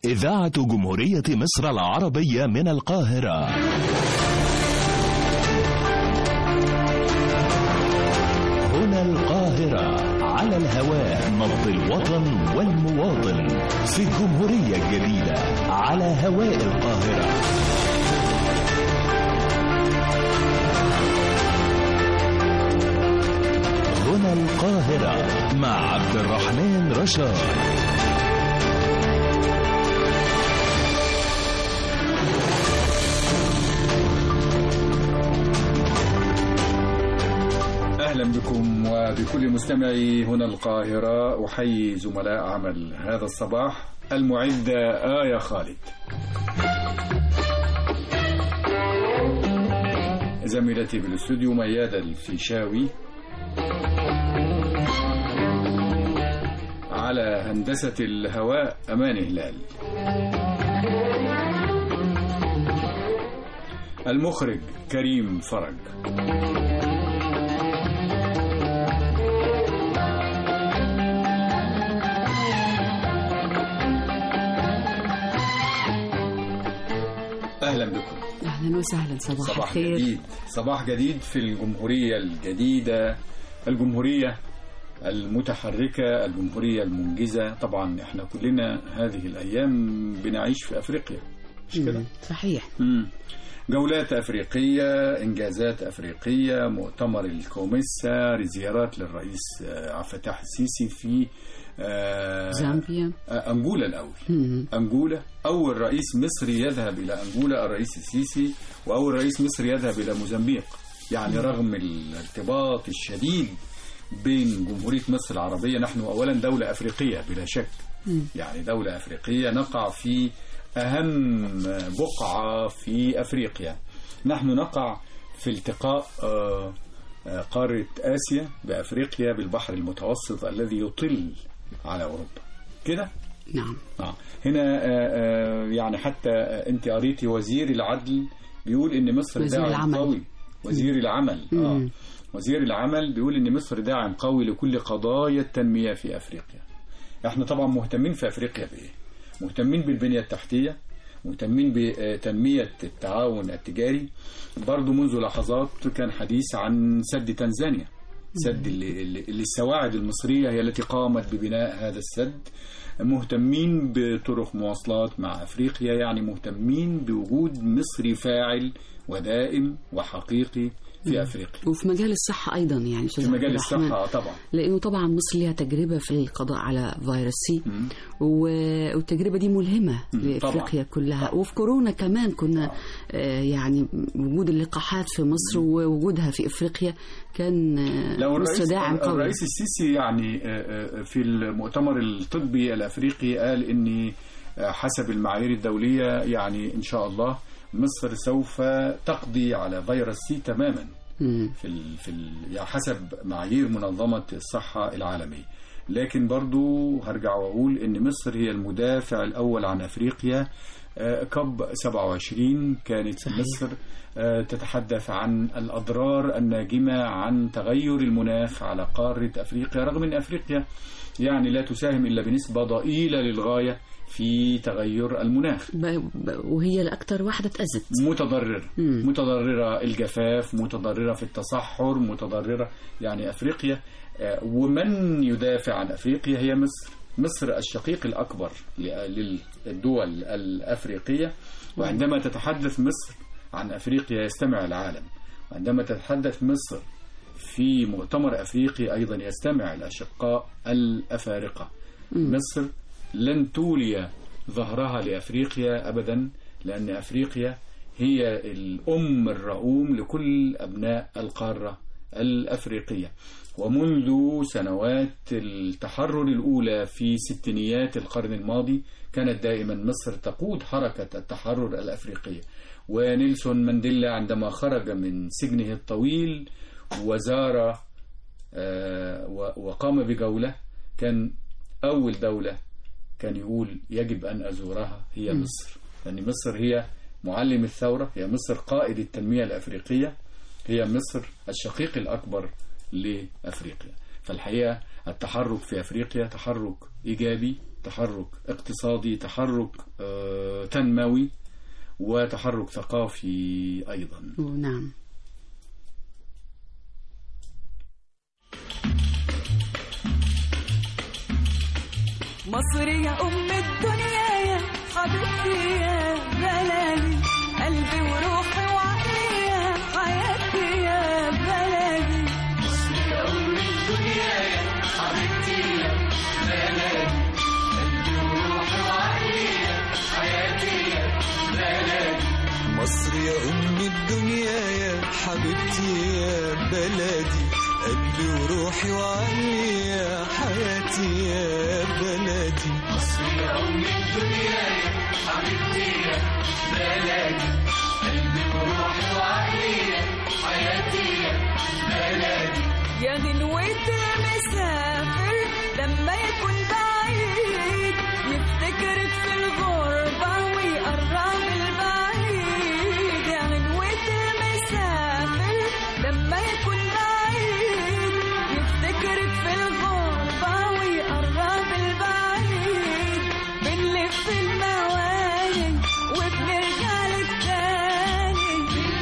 إذاعة جمهورية مصر العربية من القاهرة هنا القاهرة على الهواء نبض الوطن والمواطن في الجمهورية الجديدة على هواء القاهرة هنا القاهرة مع عبد الرحمن رشاد أهلا بكم وبكل مستمعي هنا القاهرة أحيي زملاء عمل هذا الصباح المعدة آية خالد زميلتي بالاستوديو ميادة الفيشاوي على هندسة الهواء أمان هلال المخرج كريم فرج أهلا بكم اهلا وسهلا صباح, صباح الخير جديد صباح جديد في الجمهورية الجديدة الجمهورية المتحركة الجمهورية المنجزة طبعا احنا كلنا هذه الأيام بنعيش في أفريقيا مش كده؟ مم، صحيح مم. جولات أفريقية إنجازات أفريقية مؤتمر الكوميسا زيارات للرئيس آه، عبد الفتاح السيسي في آه، زامبيا آه، أنجولا الأول مم. أنجولا أول رئيس مصري يذهب إلى أنجولا الرئيس السيسي وأول رئيس مصري يذهب إلى موزمبيق يعني رغم الارتباط الشديد بين جمهورية مصر العربية نحن أولا دولة أفريقية بلا شك يعني دولة أفريقية نقع في أهم بقعة في أفريقيا نحن نقع في التقاء آه، آه، قارة آسيا بأفريقيا بالبحر المتوسط الذي يطل على أوروبا كده نعم آه. هنا آه، آه، يعني حتى آه، انت قريتي وزير العدل بيقول ان مصر وزير داعم العمل. قوي وزير العمل اه مم. وزير العمل بيقول ان مصر داعم قوي لكل قضايا التنميه في افريقيا احنا طبعا مهتمين في افريقيا بايه مهتمين بالبنيه التحتيه مهتمين بتنميه التعاون التجاري برضو منذ لحظات كان حديث عن سد تنزانيا سد اللي, اللي اللي السواعد المصريه هي التي قامت ببناء هذا السد مهتمين بطرق مواصلات مع افريقيا يعني مهتمين بوجود مصري فاعل ودائم وحقيقي في افريقيا وفي مجال الصحة أيضا يعني أستاذ في عبد مجال الرحمن. الصحه طبعا لأنه طبعا مصر لها تجربة في القضاء على فيروس سي و- والتجربة دي ملهمة لأفريقيا كلها وفي كورونا كمان كنا آه، يعني وجود اللقاحات في مصر ووجودها في أفريقيا كان آه، لو مصر الرئيس داعم قوي الرئيس السيسي يعني آه، آه، في المؤتمر الطبي الافريقي قال ان آه، حسب المعايير الدوليه يعني ان شاء الله مصر سوف تقضي على فيروس سي تماما مم. في ال في ال يعني حسب معايير منظمه الصحه العالميه لكن برضو هرجع واقول ان مصر هي المدافع الاول عن افريقيا آه، كوب 27 كانت صحيح. مصر آه، تتحدث عن الاضرار الناجمه عن تغير المناخ على قاره افريقيا رغم ان افريقيا يعني لا تساهم الا بنسبه ضئيله للغايه في تغير المناخ ب- ب- وهي الأكثر واحدة اتأذت متضررة مم. متضررة الجفاف متضررة في التصحر متضررة يعني أفريقيا آه، ومن يدافع عن أفريقيا هي مصر مصر الشقيق الأكبر ل- للدول الأفريقية وعندما تتحدث مصر عن أفريقيا يستمع العالم وعندما تتحدث مصر في مؤتمر أفريقي أيضا يستمع الأشقاء الأفارقة مصر لن تولي ظهرها لأفريقيا أبدا لأن أفريقيا هي الأم الرؤوم لكل أبناء القارة الأفريقية ومنذ سنوات التحرر الأولى في ستينيات القرن الماضي كانت دائما مصر تقود حركة التحرر الأفريقية ونيلسون مانديلا عندما خرج من سجنه الطويل وزار آه، و- وقام بجولة كان أول دولة كان يقول يجب أن أزورها هي مصر لأن مصر هي معلم الثورة هي مصر قائد التنمية الأفريقية هي مصر الشقيق الأكبر لأفريقيا فالحقيقة التحرك في أفريقيا تحرك إيجابي تحرك اقتصادي تحرك آه، تنموي وتحرك ثقافي أيضا نعم مصر يا أم الدنيا يا حبيبتي يا بلدي قلبي وروحي وعقلي يا حياتي يا بلدي مصر يا أم الدنيا يا حبيبتي يا بلدي قلبي وروحي وعقلي يا حياتي يا بلدي يا غنوة المسافر لما يكون بعيد يفتكرك في الغربة ويقرب البعيد يا غنوة المسافر لما يكون بعيد يفتكرك في الغربة ويقرب البعيد بنلف المواني وبنرجع لك تاني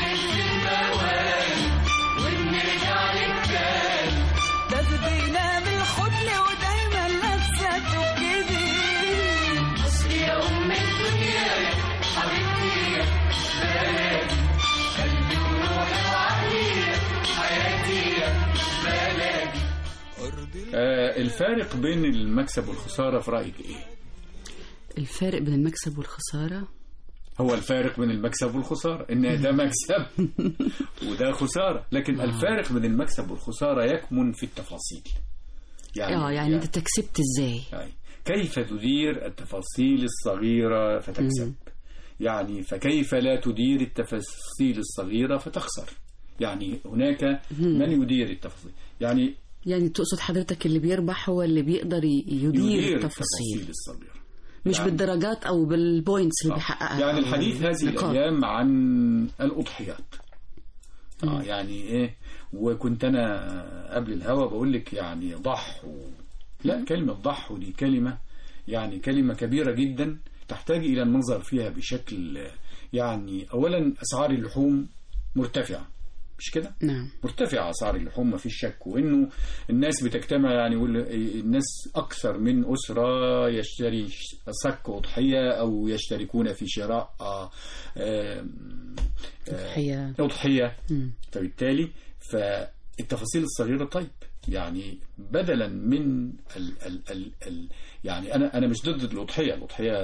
تاخدينا بالحضن ودايما لابسه تبجدي مصر يا ام الدنيا يا حبيبتي يا بلدي قلبي وروحي وعقلي يا حياتي يا بلدي أرض آه، الفارق بين المكسب والخسارة في رأيك إيه؟ الفارق بين المكسب والخسارة هو الفارق بين المكسب والخسارة إن ده مكسب وده خسارة لكن الفارق بين المكسب والخسارة يكمن في التفاصيل اه يعني انت كسبت ازاي يعني كيف تدير التفاصيل الصغيرة فتكسب يعني فكيف لا تدير التفاصيل الصغيرة فتخسر يعني هناك من يدير التفاصيل يعني يعني تقصد حضرتك اللي بيربح هو اللي بيقدر ي- يدير, يدير التفاصيل التفاصيل الصغيرة مش يعني- بالدرجات او بالبوينتس اللي بيحققها يعني أو الحديث هذه النقاط. الأيام عن الأضحيات آه يعني إيه وكنت أنا قبل الهوا بقول لك يعني ضحوا لا كلمة ضحوا دي كلمة يعني كلمة كبيرة جدا تحتاج إلى النظر فيها بشكل يعني أولا أسعار اللحوم مرتفعة مش كده؟ نعم مرتفعة أسعار اللحوم ما فيش شك وإنه الناس بتجتمع يعني يقول الناس أكثر من أسرة يشتري صك أضحية أو يشتركون في شراء آه، آه، تضحية أضحية مم. فبالتالي فالتفاصيل الصغيرة طيب يعني بدلا من ال ال ال ال يعني أنا أنا مش ضد الأضحية الأضحية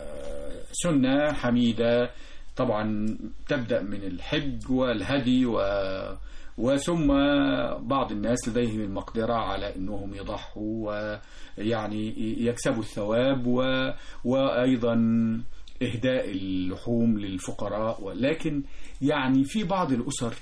سنة حميدة طبعا تبدأ من الحج والهدي و وثم بعض الناس لديهم المقدرة على أنهم يضحوا ويعني يكسبوا الثواب و... وأيضا إهداء اللحوم للفقراء ولكن يعني في بعض الأسر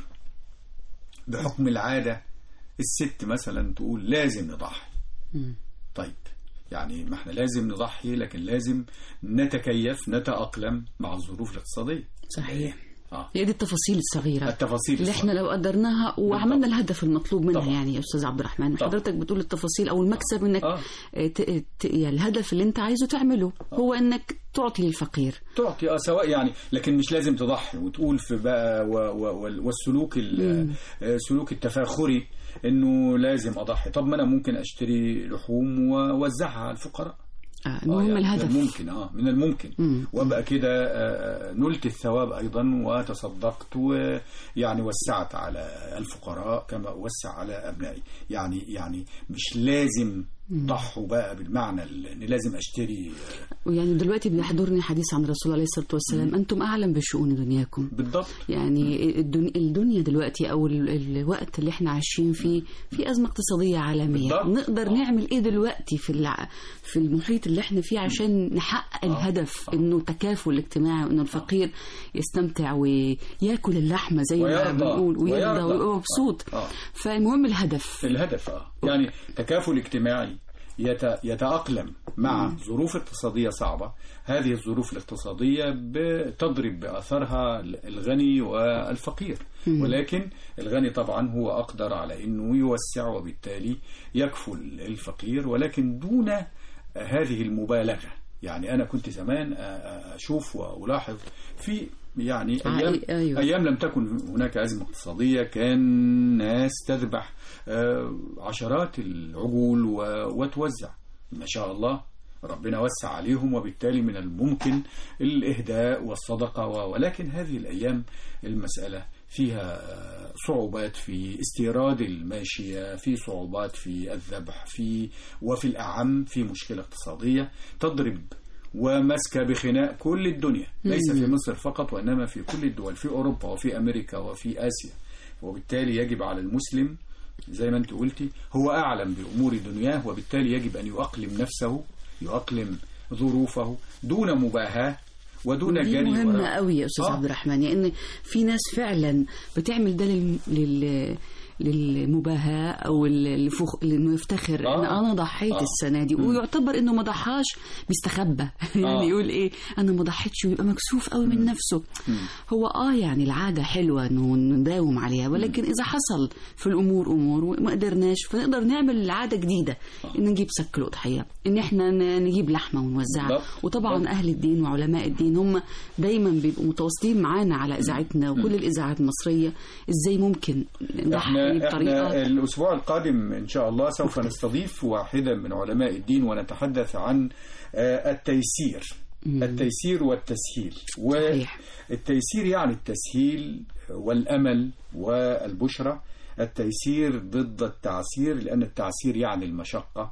بحكم العادة الست مثلا تقول لازم نضحي مم. طيب يعني ما احنا لازم نضحي لكن لازم نتكيف نتأقلم مع الظروف الاقتصادية صحيح آه. هي دي التفاصيل الصغيرة التفاصيل اللي احنا لو قدرناها وعملنا الهدف المطلوب منها طبعا. يعني يا استاذ عبد الرحمن طبعا. حضرتك بتقول التفاصيل او المكسب انك آه. آه. ت... ت... يعني الهدف اللي انت عايزه تعمله هو انك تعطي للفقير تعطي اه سواء يعني لكن مش لازم تضحي وتقول في بقى و و وال- والسلوك ال- آه، السلوك التفاخري انه لازم اضحي طب ما انا ممكن اشتري لحوم واوزعها على الفقراء آه. آه، المهم يعني الهدف من الممكن اه من الممكن مم. وابقى كده آه، نلت الثواب ايضا وتصدقت ويعني وسعت على الفقراء كما اوسع على ابنائي يعني يعني مش لازم ضحوا بقى بالمعنى ان لازم اشتري آه، ويعني دلوقتي بيحضرني حديث عن الرسول عليه الصلاة والسلام أنتم أعلم بشؤون دنياكم بالضبط يعني الدنيا, الدنيا دلوقتي او ال- الوقت اللي احنا عايشين فيه في ازمه اقتصاديه عالميه بالضبط. نقدر آه. نعمل ايه دلوقتي في الع... في المحيط اللي احنا فيه عشان نحقق الهدف انه تكافل اجتماعي وانه الفقير يستمتع وياكل اللحمه زي ما ويرضى. بنقول ويرضى ويرضى. ويبقى مبسوط آه. فالمهم الهدف الهدف اه يعني تكافل اجتماعي يت- يتأقلم مع ظروف اقتصادية صعبة هذه الظروف الاقتصادية بتضرب بأثرها الغني والفقير ولكن الغني طبعا هو أقدر على أنه يوسع وبالتالي يكفل الفقير ولكن دون هذه المبالغة يعني أنا كنت زمان آه، آه، أشوف وألاحظ في يعني أيام, عائل- أيوة. أيام لم تكن هناك أزمة اقتصادية كان ناس تذبح آه، عشرات العجول و- وتوزع ما شاء الله ربنا وسع عليهم وبالتالي من الممكن الإهداء والصدقة و- ولكن هذه الأيام المسألة فيها آه، صعوبات في استيراد الماشية في صعوبات في الذبح في وفي الأعم في مشكلة اقتصادية تضرب ومسكة بخناق كل الدنيا ليس في مصر فقط وإنما في كل الدول في أوروبا وفي أمريكا وفي آسيا وبالتالي يجب على المسلم زي ما أنت قلتي هو أعلم بأمور دنياه وبالتالي يجب أن يؤقلم نفسه يؤقلم ظروفه دون مباهاة ودون دي جري مهمة وراء- قوي يا أستاذ آه. عبد الرحمن لأن في ناس فعلا بتعمل ده لل... لل... للمباهاة أو ال- لفخ... لأنه يفتخر آه. إن أنا ضحيت آه. السنة دي ويعتبر إنه ما ضحاش بيستخبى يعني آه. يقول إيه أنا ما ضحيتش ويبقى مكسوف قوي من نفسه هو آه يعني العادة حلوة إنه نداوم عليها ولكن إذا حصل في الأمور أمور وما قدرناش فنقدر نعمل عادة جديدة إن نجيب سك الأضحية إن إحنا ن- نجيب لحمة ونوزعها بالضبط. وطبعا بالضبط. اهل الدين وعلماء الدين هم دايما بيبقوا متواصلين معانا على اذاعتنا وكل الاذاعات المصريه ازاي ممكن نضحي احنا احنا بطريقه الاسبوع القادم ان شاء الله سوف نستضيف واحدا من علماء الدين ونتحدث عن آه، التيسير التيسير والتسهيل صحيح. والتيسير يعني التسهيل والامل والبشرى التيسير ضد التعسير لان التعسير يعني المشقه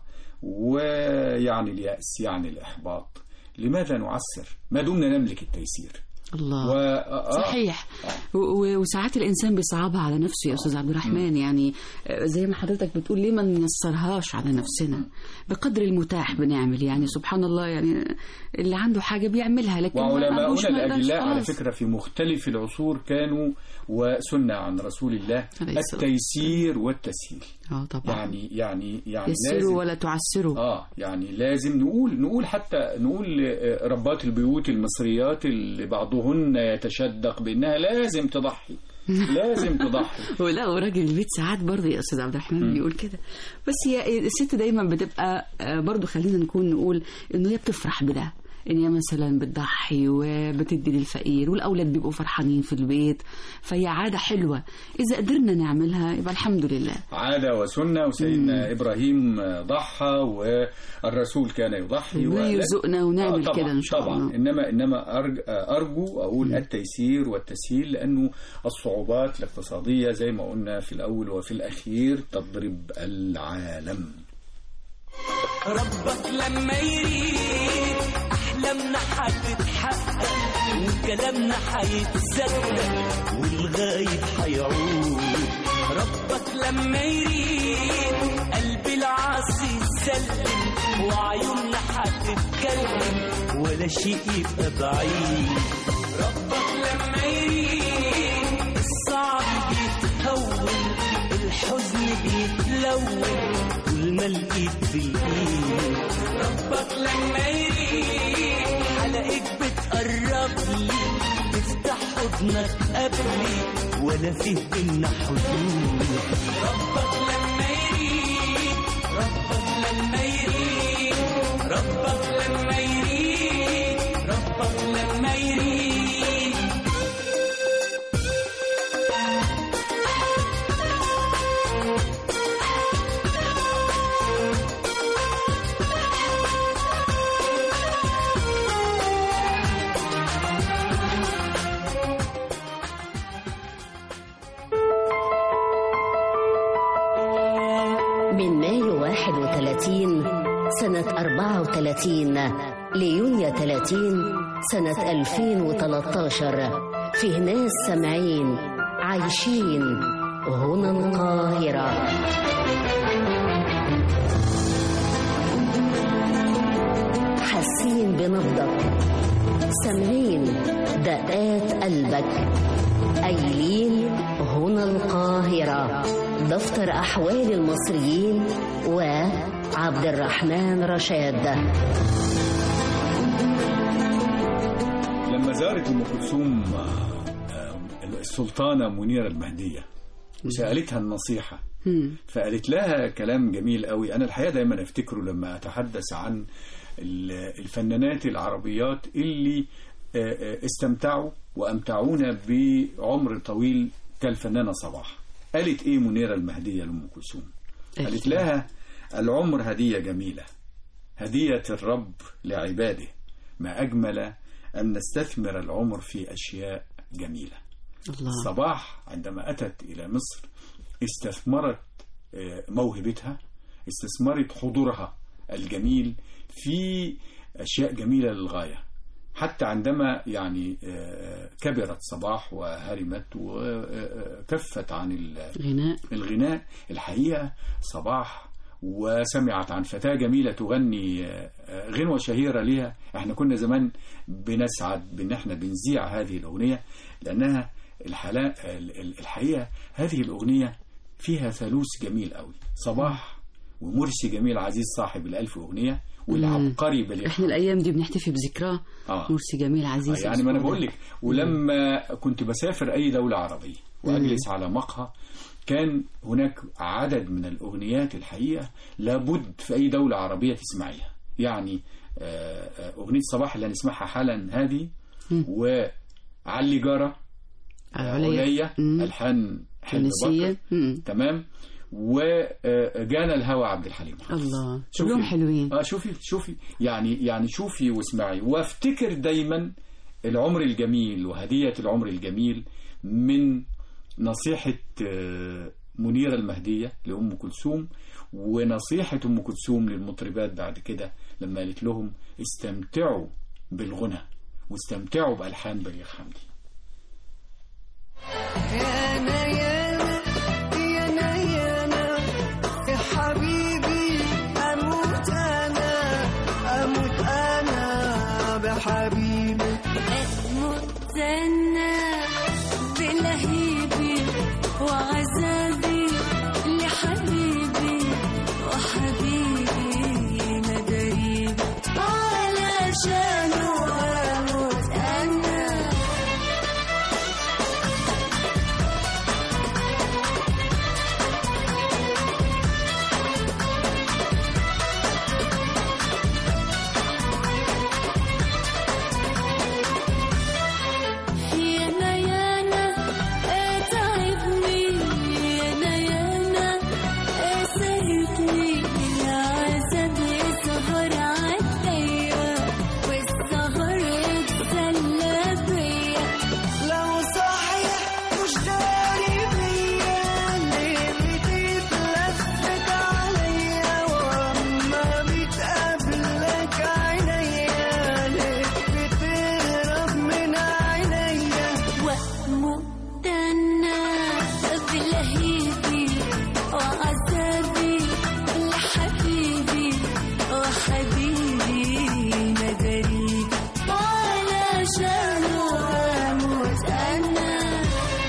ويعني الياس يعني الاحباط لماذا نعسر ما دمنا نملك التيسير الله و... آه، صحيح و- و- وساعات الانسان بيصعبها على نفسه يا استاذ عبد الرحمن يعني آه، زي ما حضرتك بتقول ليه ما نيسرهاش على نفسنا بقدر المتاح بنعمل يعني سبحان الله يعني اللي عنده حاجه بيعملها لكن ما عندوش وعلماؤنا ما يقدرش الأجلاء على خلاص. فكرة في مختلف العصور كانوا وسنة عن رسول الله عليه الصلاة التيسير والتسهيل اه طبعا يعني يعني يعني يسروا لازم ولا تعسروا اه يعني لازم نقول نقول حتى نقول آه، ربات البيوت المصريات اللي بعضهن يتشدق بانها لازم تضحي لازم تضحي ولا وراجل البيت ساعات برضه يا استاذ عبد الرحمن بيقول كده بس هي الست دايما بتبقى آه، برضه خلينا نكون نقول انه هي بتفرح بده ان هي مثلا بتضحي وبتدي للفقير والاولاد بيبقوا فرحانين في البيت فهي عاده حلوه اذا قدرنا نعملها يبقى الحمد لله عادة وسنة وسيدنا إبراهيم ضحى والرسول كان يضحي ربنا و- يرزقنا ونعمل طبعاً كده إن شاء طبعا الله. إنما إنما أرج أرجو أقول التيسير والتسهيل لأنه الصعوبات الاقتصادية زي ما قلنا في الأول وفي الأخير تضرب العالم ربك لما يريد احلامنا هتتحقق وكلامنا هيتصدق والغايب هيعود ربك لما يريد قلب العاصي يسلم وعيوننا هتتكلم ولا شيء يبقى بعيد ربك لما يريد الصعب بيتهون الحزن بيتلون طول ما الايد في الايد ربك لما يريد حلقك بتقرب لي تفتح حضنك قبلي ولا فيه بينا حدود ربك لما يريد ربك لما يريد ربك لما يريد ربك لما يريد من مايو 31 سنة 34 ليونيو 30 سنة 2013 فيه ناس سامعين عايشين هنا القاهرة حاسين بنبضك سامعين دقات قلبك قايلين هنا القاهرة دفتر أحوال المصريين وعبد الرحمن رشاد لما زارت أم كلثوم آه، آه، السلطانة منيرة المهدية وسألتها النصيحة مم. فقالت لها كلام جميل قوي انا الحقيقه دايما افتكره لما اتحدث عن ال- الفنانات العربيات اللي آه، آه، استمتعوا وامتعونا بعمر طويل كالفنانه صباح قالت ايه منيره المهديه لام كلثوم قالت لها العمر هديه جميله هديه الرب لعباده ما اجمل ان نستثمر العمر في اشياء جميله الله صباح عندما أتت إلى مصر استثمرت آه، موهبتها استثمرت حضورها الجميل في أشياء جميلة للغاية حتى عندما يعني آه، كبرت صباح وهرمت وكفت عن ال- غناء الغناء الحقيقة صباح وسمعت عن فتاة جميلة تغني آه، آه، غنوة شهيرة ليها احنا كنا زمان بنسعد بان احنا بنذيع هذه الأغنية لأنها الحلا- ال- ال- الحقيقة هذه الأغنية فيها ثالوث جميل قوي صباح ومرسي جميل عزيز صاحب الألف أغنية والعبقري بليغ احنا الايام دي بنحتفي بذكراه آه. مرسي جميل عزيز يعني ما انا أسطورة. بقول لك ولما كنت بسافر اي دوله عربيه واجلس على مقهى كان هناك عدد من الاغنيات الحقيقه لابد في اي دوله عربيه تسمعيها يعني آه، آه، اغنيه صباح اللي هنسمعها حالا هذه وعلي جاره عليا عليا مم. الحان حلمي تونسية بكر مم. تمام وجانا الهوى عبد الحليم حافظ. الله شوفي. كلهم حلوين اه شوفي شوفي يعني يعني شوفي واسمعي وافتكر دايما العمر الجميل وهدية العمر الجميل من نصيحة آه، منيرة المهدية لأم كلثوم ونصيحة أم كلثوم للمطربات بعد كده لما قالت لهم استمتعوا بالغنى واستمتعوا بألحان بليغ حمدي يانا يانا يانا يانا يا حبيبي أموت أنا أموت أنا بحبيبي أموت أنا بلهيبي وعذابي لحبيبي وحبيبي مدريبي علشانه أموت أنا يانا يانا اتعبني يانا يانا اسهبني العذاب يسهر عليا والسهر يتسلى بيا لو صحيح مش داري بيا ليه بتتلفت عليا واما بتقابلك عينيا ليه بتهرب من عينيا واموت انا بلهيبي وعذابي لحبيبي وحبيبي مدريبي علشانه اموت انا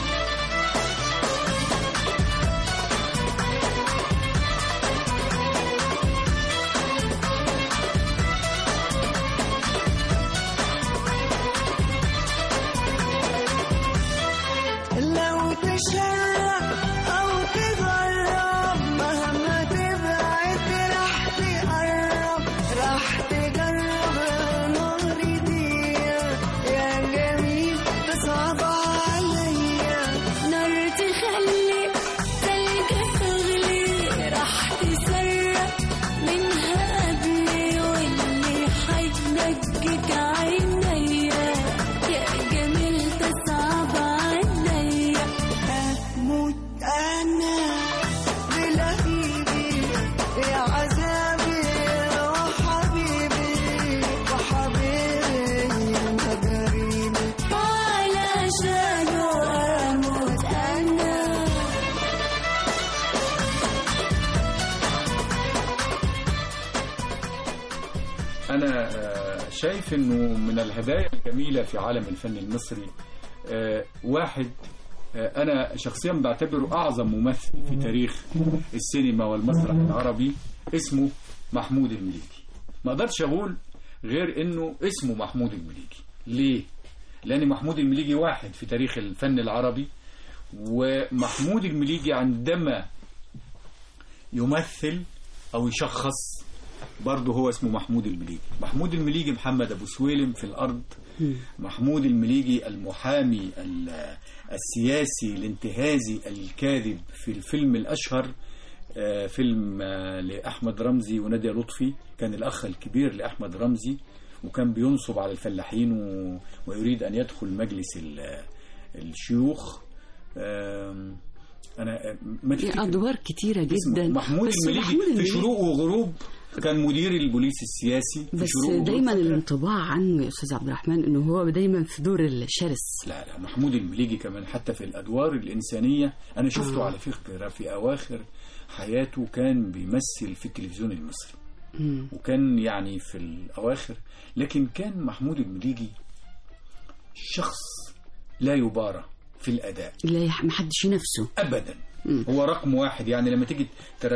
لو تشرب أو تجرب مهما تبعد راح تقرب راح تجرب نار دي يا جميل تصعب عليا نار تخلي تلج تغلي راح تسرق منها قبلي واللي حينجك عينيا يا جميل تصعب عليا أموت أنا بلهيبي يا عذابي وحبيبي وحبيبي مدريبي علشانه أموت أنا أنا آه، شايف إنه من الهدايا الجميلة في عالم الفن المصري آه، واحد آه، أنا شخصيا بعتبره أعظم ممثل في تاريخ السينما والمسرح العربي اسمه محمود المليجي ما أقدرش أقول غير إنه اسمه محمود المليجي ليه؟ لأن محمود المليجي واحد في تاريخ الفن العربي ومحمود المليجي عندما يمثل او يشخص برضه هو اسمه محمود المليجي محمود المليجي محمد ابو سويلم في الارض محمود المليجي المحامي ال- السياسي الانتهازي الكاذب في الفيلم الاشهر آه، فيلم آه، لاحمد رمزي وناديه لطفي كان الاخ الكبير لاحمد رمزي وكان بينصب على الفلاحين و... ويريد ان يدخل مجلس ال... الشيوخ آم، انا آه، ما في تفتكر ادوار كتيره اسمه جدا محمود بس المليجي محمود في المليجي- شروق وغروب كان مدير البوليس السياسي في بس شروق وغروب. دايما فاكرة؟ الانطباع عنه يا استاذ عبد الرحمن انه هو دايما في دور الشرس لا لا محمود المليجي كمان حتى في الادوار الانسانيه انا شفته آه. على فكره في اواخر حياته كان بيمثل في التلفزيون المصري مم. وكان يعني في الاواخر لكن كان محمود المليجي شخص لا يبارى في الاداء لا يح- محدش ينافسه ابدا مم. هو رقم واحد يعني لما تيجي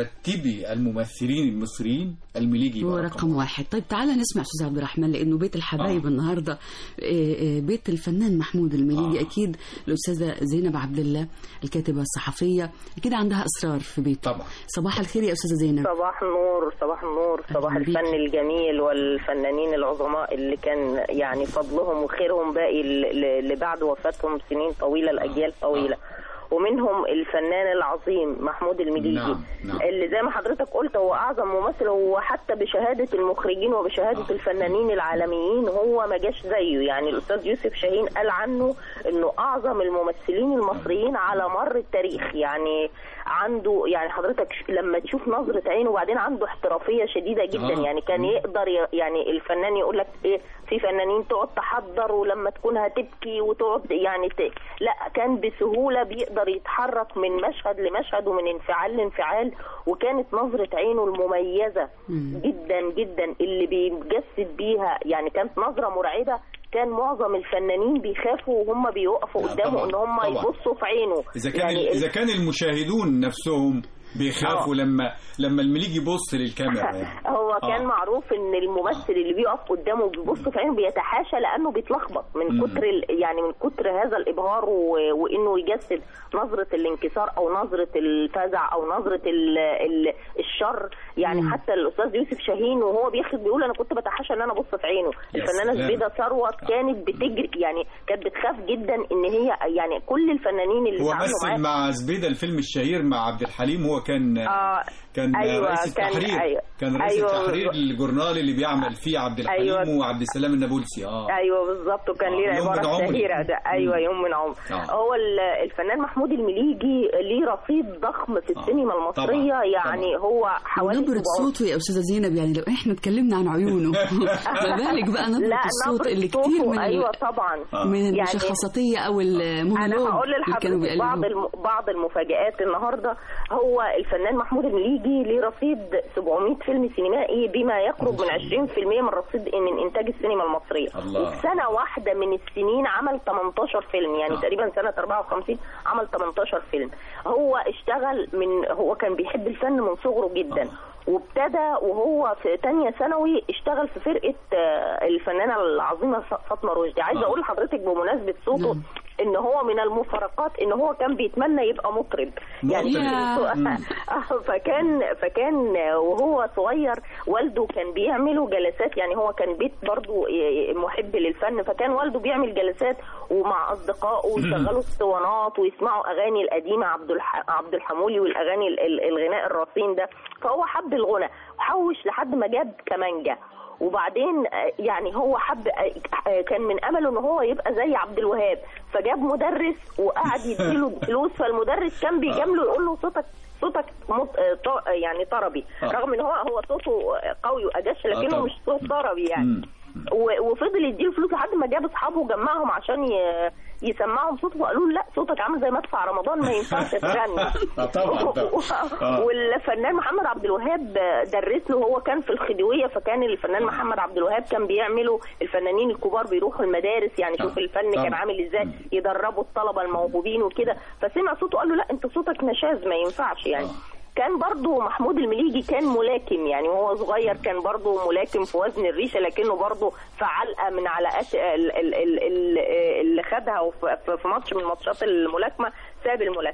ترتبي الممثلين المصريين المليجي هو يبقى رقم واحد طيب تعالى نسمع استاذ عبد الرحمن لانه بيت الحبايب آه. النهارده آه، آه، بيت الفنان محمود المليجي آه. اكيد الاستاذه زينب عبد الله الكاتبه الصحفيه اكيد عندها اسرار في بيته طبعا صباح الخير يا استاذه زينب صباح النور صباح النور صباح أهلا بيك. الفن الجميل والفنانين العظماء اللي كان يعني فضلهم وخيرهم باقي ل- ل- لبعد وفاتهم سنين طويلة لأجيال طويلة ومنهم الفنان العظيم محمود المليجي نعم، نعم. اللي زي ما حضرتك قلت هو أعظم ممثل هو حتى بشهادة المخرجين وبشهادة آه. الفنانين العالميين هو ما جاش زيه يعني الأستاذ يوسف شاهين قال عنه إنه أعظم الممثلين المصريين على مر التاريخ يعني عنده يعني حضرتك ش- لما تشوف نظرة عينه وبعدين عنده احترافية شديدة جدا آه. يعني كان يقدر ي- يعني الفنان يقول لك ايه في فنانين تقعد تحضر ولما تكون هتبكي وتقعد يعني ت... لا كان بسهولة بيقدر يتحرك من مشهد لمشهد ومن انفعال لانفعال وكانت نظرة عينه المميزة مم. جدا جدا اللي بيجسد بيها يعني كانت نظرة مرعبة كان معظم الفنانين بيخافوا وهم بيوقفوا لا، قدامه طبعاً، ان هم طبعاً. يبصوا في عينه اذا كان يعني اذا كان المشاهدون نفسهم بيخافوا آه. لما لما المليجي يبص للكاميرا يعني هو آه. كان معروف ان الممثل اللي بيقف قدامه وبيبص في عينه بيتحاشى لانه بيتلخبط من مم. كتر ال- يعني من كتر هذا الابهار و... وانه يجسد نظره الانكسار او نظره الفزع او نظره ال... ال... الشر يعني مم. حتى الاستاذ يوسف شاهين وهو بيخرج بيقول انا كنت بتحاشى ان انا ابص في عينه يا الفنانه سلام. زبيده ثروت كانت بتجري يعني كانت بتخاف جدا ان هي يعني كل الفنانين اللي هو اتعاملوا معاه مثل مع زبيده الفيلم الشهير مع عبد الحليم هو كان آه كان أيوة، رئيس كان- التحرير أيوة. كان رئيس أيوة. التحرير الجورنال اللي بيعمل فيه عبد الحليم أيوة. وعبد السلام النابلسي اه ايوه بالظبط وكان آه، ليه يوم من العباره عمري. الشهيره ده ايوه مم. يوم من عمر آه. هو ال- الفنان محمود المليجي ليه رصيد ضخم في آه. السينما المصريه طبعاً، يعني هو حوالي نبرة 700 صوته يا أستاذة زينب يعني لو إحنا اتكلمنا عن عيونه ما بالك بقى نبرة لا الصوت نبرة اللي كتير صوته من ال- ايوه طبعا آه. من يعني المشخصاتية أو انا المونولوج هقول اللي كانوا لحضرتك بعض بيقلدوه الم... بعض المفاجآت النهارده هو الفنان محمود المليجي ليه رصيد 700 فيلم سينمائي بما يقرب من 20% من رصيد من انتاج السينما المصريه الله. وفي سنه واحده من السنين عمل 18 فيلم يعني آه. تقريبا سنه 54 عمل 18 فيلم هو اشتغل من هو كان بيحب الفن من صغره جدا وابتدى وهو في تانية ثانوي اشتغل في فرقة آه، الفنانة العظيمة ف- فاطمة رشدي عايزة آه. اقول لحضرتك بمناسبة صوته نعم. ان هو من المفارقات ان هو كان بيتمنى يبقى مطرب يعني مطرب. يا. مم. آه، فكان فكان وهو صغير والده كان بيعملوا جلسات يعني هو كان بيت برضو محب للفن فكان والده بيعمل جلسات ومع اصدقائه ويشغلوا اسطوانات ويسمعوا اغاني القديمه عبد الح... عبد الحمولي والاغاني ال- ال- الغناء الرصين ده فهو حب الغنى حوش لحد ما جاب كمانجا وبعدين آه، يعني هو حب آه، آه، كان من امله ان هو يبقى زي عبد الوهاب فجاب مدرس وقعد يديله فلوس فالمدرس كان بيجامله يقول له صوتك صوتك مط... آه، ط- يعني طربي آه. رغم ان هو هو صوته قوي وادش لكنه طبعا. مش صوت طربي يعني مم. و- وفضل يديله فلوس لحد ما جاب اصحابه وجمعهم عشان ي- يسمعهم صوته وقالوا له لا صوتك عامل زي مدفع رمضان ما ينفعش تغني آه، طبعا طبعا آه. والفنان محمد عبد الوهاب درس له هو كان في الخديويه فكان الفنان محمد عبد الوهاب كان بيعملوا الفنانين الكبار بيروحوا المدارس يعني شوف آه، الفن طبعا. كان عامل ازاي يدربوا الطلبه الموهوبين وكده فسمع صوته قال له لا انت صوتك نشاز ما ينفعش يعني آه. كان برضو محمود المليجي كان ملاكم يعني وهو صغير كان برضو ملاكم في وزن الريشه لكنه برضو في علقه من علقات ال- ال- ال- ال- اللي خدها وف- في في ماتش من ماتشات الملاكمه ساب الملاكمه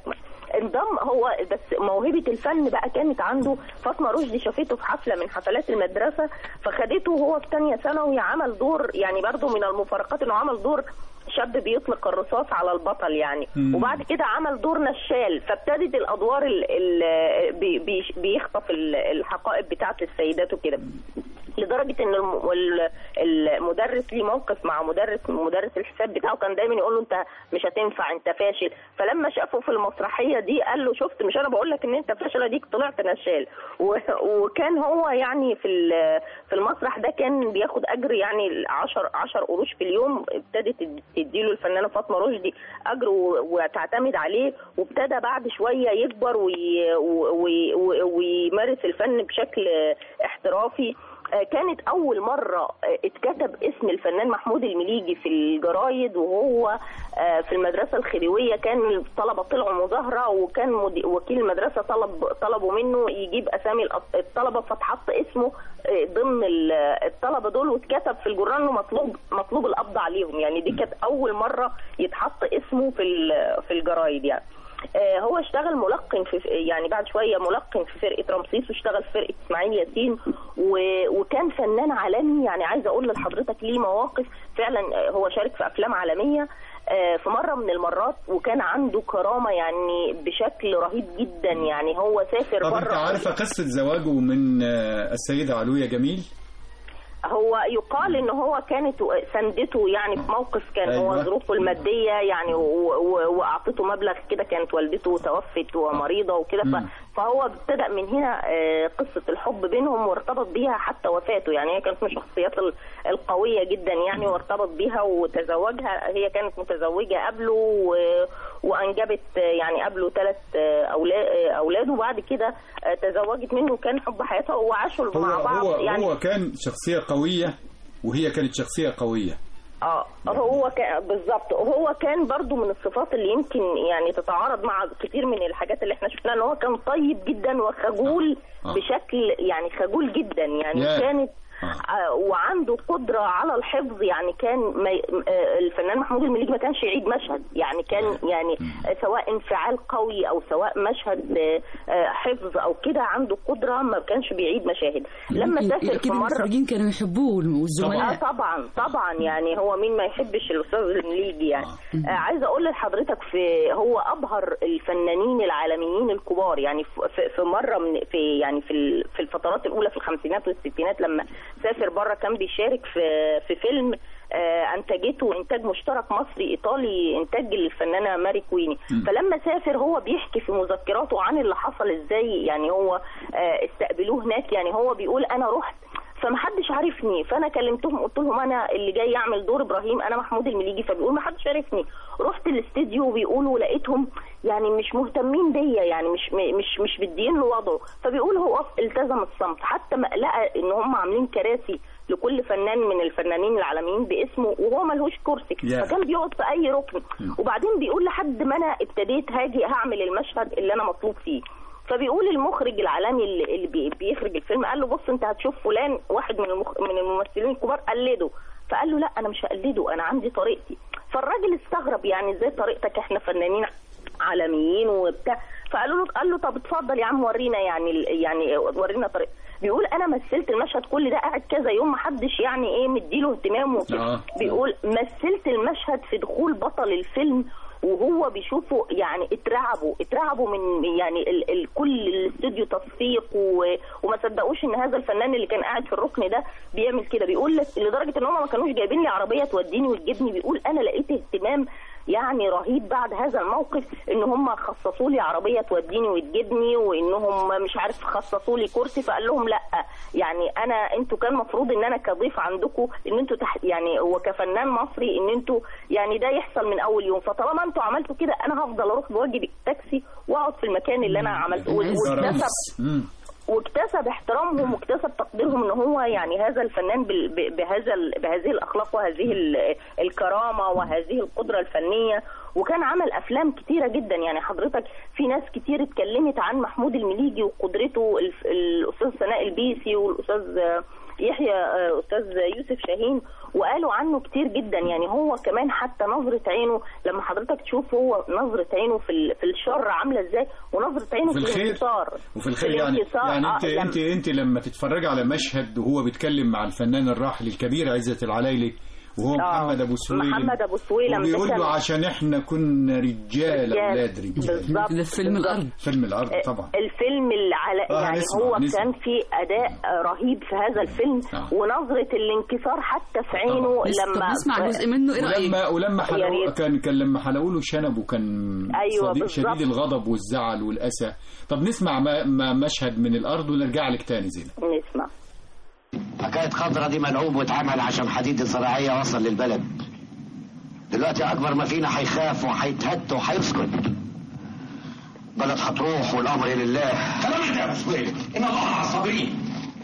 انضم هو بس موهبه الفن بقى كانت عنده فاطمه رشدي شافته في حفله من حفلات المدرسه فخدته وهو في ثانيه ثانوي عمل دور يعني برضه من المفارقات انه عمل دور شاب بيطلق الرصاص على البطل يعني مم. وبعد كده عمل دور نشال فابتدت الادوار ال ال بي بي بيخطف ال- الحقائب بتاعه السيدات وكده لدرجه ان الم- وال- المدرس ليه موقف مع مدرس مدرس الحساب بتاعه كان دايما يقول له انت مش هتنفع انت فاشل فلما شافه في المسرحيه دي قال له شفت مش انا بقول لك ان انت فاشل اديك طلعت نشال و- وكان هو يعني في ال- في المسرح ده كان بياخد اجر يعني 10 10 قروش في اليوم ابتدت تد- تديله الفنانه فاطمه رشدي اجر و- وتعتمد عليه وابتدى بعد شويه يكبر وي- وي- وي- ويمارس الفن بشكل احترافي آه، كانت أول مرة آه، اتكتب اسم الفنان محمود المليجي في الجرايد وهو آه، في المدرسة الخديوية كان الطلبة طلعوا مظاهرة وكان مدي- وكيل المدرسة طلب طلبوا منه يجيب أسامي الأط- الطلبة فاتحط اسمه آه، ضمن ال- الطلبة دول واتكتب في الجران إنه مطلوب مطلوب القبض عليهم يعني دي كانت أول مرة يتحط اسمه في ال- في الجرايد يعني آه، هو اشتغل ملقن في يعني بعد شويه ملقن في فرقه رمسيس واشتغل في فرقه اسماعيل ياسين و- وكان فنان عالمي يعني عايزه اقول لحضرتك ليه مواقف فعلا آه، هو شارك في افلام عالميه آه، في مره من المرات وكان عنده كرامه يعني بشكل رهيب جدا يعني هو سافر طب انت بره عارفه قصه زواجه من آه، السيده علويه جميل هو يقال ان هو كانت سندته يعني في موقف كان هو أيوة. ظروفه الماديه يعني و- و- واعطته مبلغ كده كانت والدته توفت ومريضه وكده ف- فهو ابتدأ من هنا آه، قصه الحب بينهم وارتبط بيها حتى وفاته يعني هي كانت من الشخصيات ال- القويه جدا يعني وارتبط بيها وتزوجها هي كانت متزوجه قبله و- وانجبت آه، يعني قبله ثلاث اولاد وبعد كده آه، تزوجت منه كان حب حياتها وعاشوا هو مع بعض هو يعني هو كان شخصيه قويه وهي كانت شخصيه قويه اه هو كان بالظبط وهو كان برضو من الصفات اللي يمكن يعني تتعارض مع كتير من الحاجات اللي احنا شفناها ان هو كان طيب جدا وخجول آه. بشكل يعني خجول جدا يعني ياه. كانت آه، وعنده قدرة على الحفظ يعني كان ما ي- آه، الفنان محمود المليجي ما كانش يعيد مشهد يعني كان يعني آه، سواء انفعال قوي او سواء مشهد آه، آه، حفظ او كده عنده قدرة ما كانش بيعيد مشاهد لما سافر في اكيد مرة المخرجين كانوا يحبوه اه والزملاء طبعا طبعا يعني هو مين ما يحبش الاستاذ المليجي يعني آه عايزه اقول لحضرتك في هو ابهر الفنانين العالميين الكبار يعني في- في, في مره من في يعني في ال- في الفترات الاولى في الخمسينات والستينات لما سافر بره كان بيشارك في في فيلم آه، انتجته انتاج مشترك مصري ايطالي انتاج للفنانه ماري كويني فلما سافر هو بيحكي في مذكراته عن اللي حصل ازاي يعني هو آه، استقبلوه هناك يعني هو بيقول انا رحت فمحدش عارفني فانا كلمتهم قلت لهم انا اللي جاي اعمل دور ابراهيم انا محمود المليجي فبيقول محدش عارفني رحت الاستديو وبيقولوا لقيتهم يعني مش مهتمين بيا يعني مش مش مش مدين له وضعه فبيقول هو التزم الصمت حتى ما لقى ان هم عاملين كراسي لكل فنان من الفنانين العالميين باسمه وهو ملهوش كرسي يا. فكان بيقعد في اي ركن وبعدين بيقول لحد ما انا ابتديت هاجي هعمل المشهد اللي انا مطلوب فيه فبيقول المخرج العالمي اللي اللي بي- بيخرج الفيلم قال له بص انت هتشوف فلان واحد من المخ... من الممثلين الكبار قلده فقال له لا انا مش هقلده انا عندي طريقتي فالراجل استغرب يعني ازاي طريقتك احنا فنانين عالميين وبتاع فقالوا له قال له طب اتفضل يا عم ورينا يعني ال- يعني ورينا طريق بيقول انا مثلت المشهد كل ده قاعد كذا يوم محدش يعني ايه مديله اهتمام وكده آه. بيقول مثلت المشهد في دخول بطل الفيلم وهو بيشوفه يعني اترعبوا اترعبوا من يعني ال ال كل الاستوديو تصفيق و- وما صدقوش ان هذا الفنان اللي كان قاعد في الركن ده بيعمل كده بيقول لك لدرجه ان هم ما كانوش جايبين لي عربيه توديني وتجيبني بيقول انا لقيت اهتمام يعني رهيب بعد هذا الموقف ان هم خصصوا لي عربيه توديني وتجيبني وانهم مش عارف خصصوا لي كرسي فقال لهم لا يعني انا انتوا كان مفروض ان انا كضيف عندكم ان انتوا تح يعني وكفنان مصري ان انتوا يعني ده يحصل من اول يوم فطالما انتوا عملتوا كده انا هفضل اروح بواجب التاكسي واقعد في المكان اللي انا عملته واكتسب واكتسب احترامهم واكتسب تقديرهم ان هو يعني هذا الفنان بال- ب- بهذا ال- بهذه الاخلاق وهذه ال- الكرامه وهذه القدره الفنيه وكان عمل افلام كتيره جدا يعني حضرتك في ناس كتير اتكلمت عن محمود المليجي وقدرته الف- الاستاذ سناء البيسي والاستاذ يحيى آه، استاذ يوسف شاهين وقالوا عنه كتير جدا يعني هو كمان حتى نظره عينه لما حضرتك تشوف هو نظره عينه في ال- في الشر عامله ازاي ونظره عينه في في, الخير الانتصار وفي الخير في يعني الانتصار، يعني آه، انت لما- انت انت لما تتفرج على مشهد وهو بيتكلم مع الفنان الراحل الكبير عزت العلايلي وهو آه، محمد ابو سويلم محمد أبو سويلم وبيقول ده له كان- عشان احنا كنا رجال رجال. اولاد رجال بالظبط ده في فيلم بالظبط. الأرض فيلم الارض طبعا الفيلم اللي على آه، يعني نسمع- هو نسمع. كان في اداء رهيب في هذا الفيلم آه. ونظره الانكسار حتى في عينه بس طب لما نسمع جزء منه ايه رايك ولما ولما يا حلقوا ريت. كان كان لما حلقوا له شنب وكان أيوة صديق بالظبط. شديد الغضب والزعل والاسى طب نسمع ما ما مشهد من الارض ونرجع لك تاني زينب نسمع حكاية خضرة دي ملعوب واتعمل عشان حديد الزراعية وصل للبلد دلوقتي أكبر ما فينا هيخاف وهيتهد وهيسكت بلد هتروح والأمر لله كلام انت يا مسؤول إن الله مع الصابرين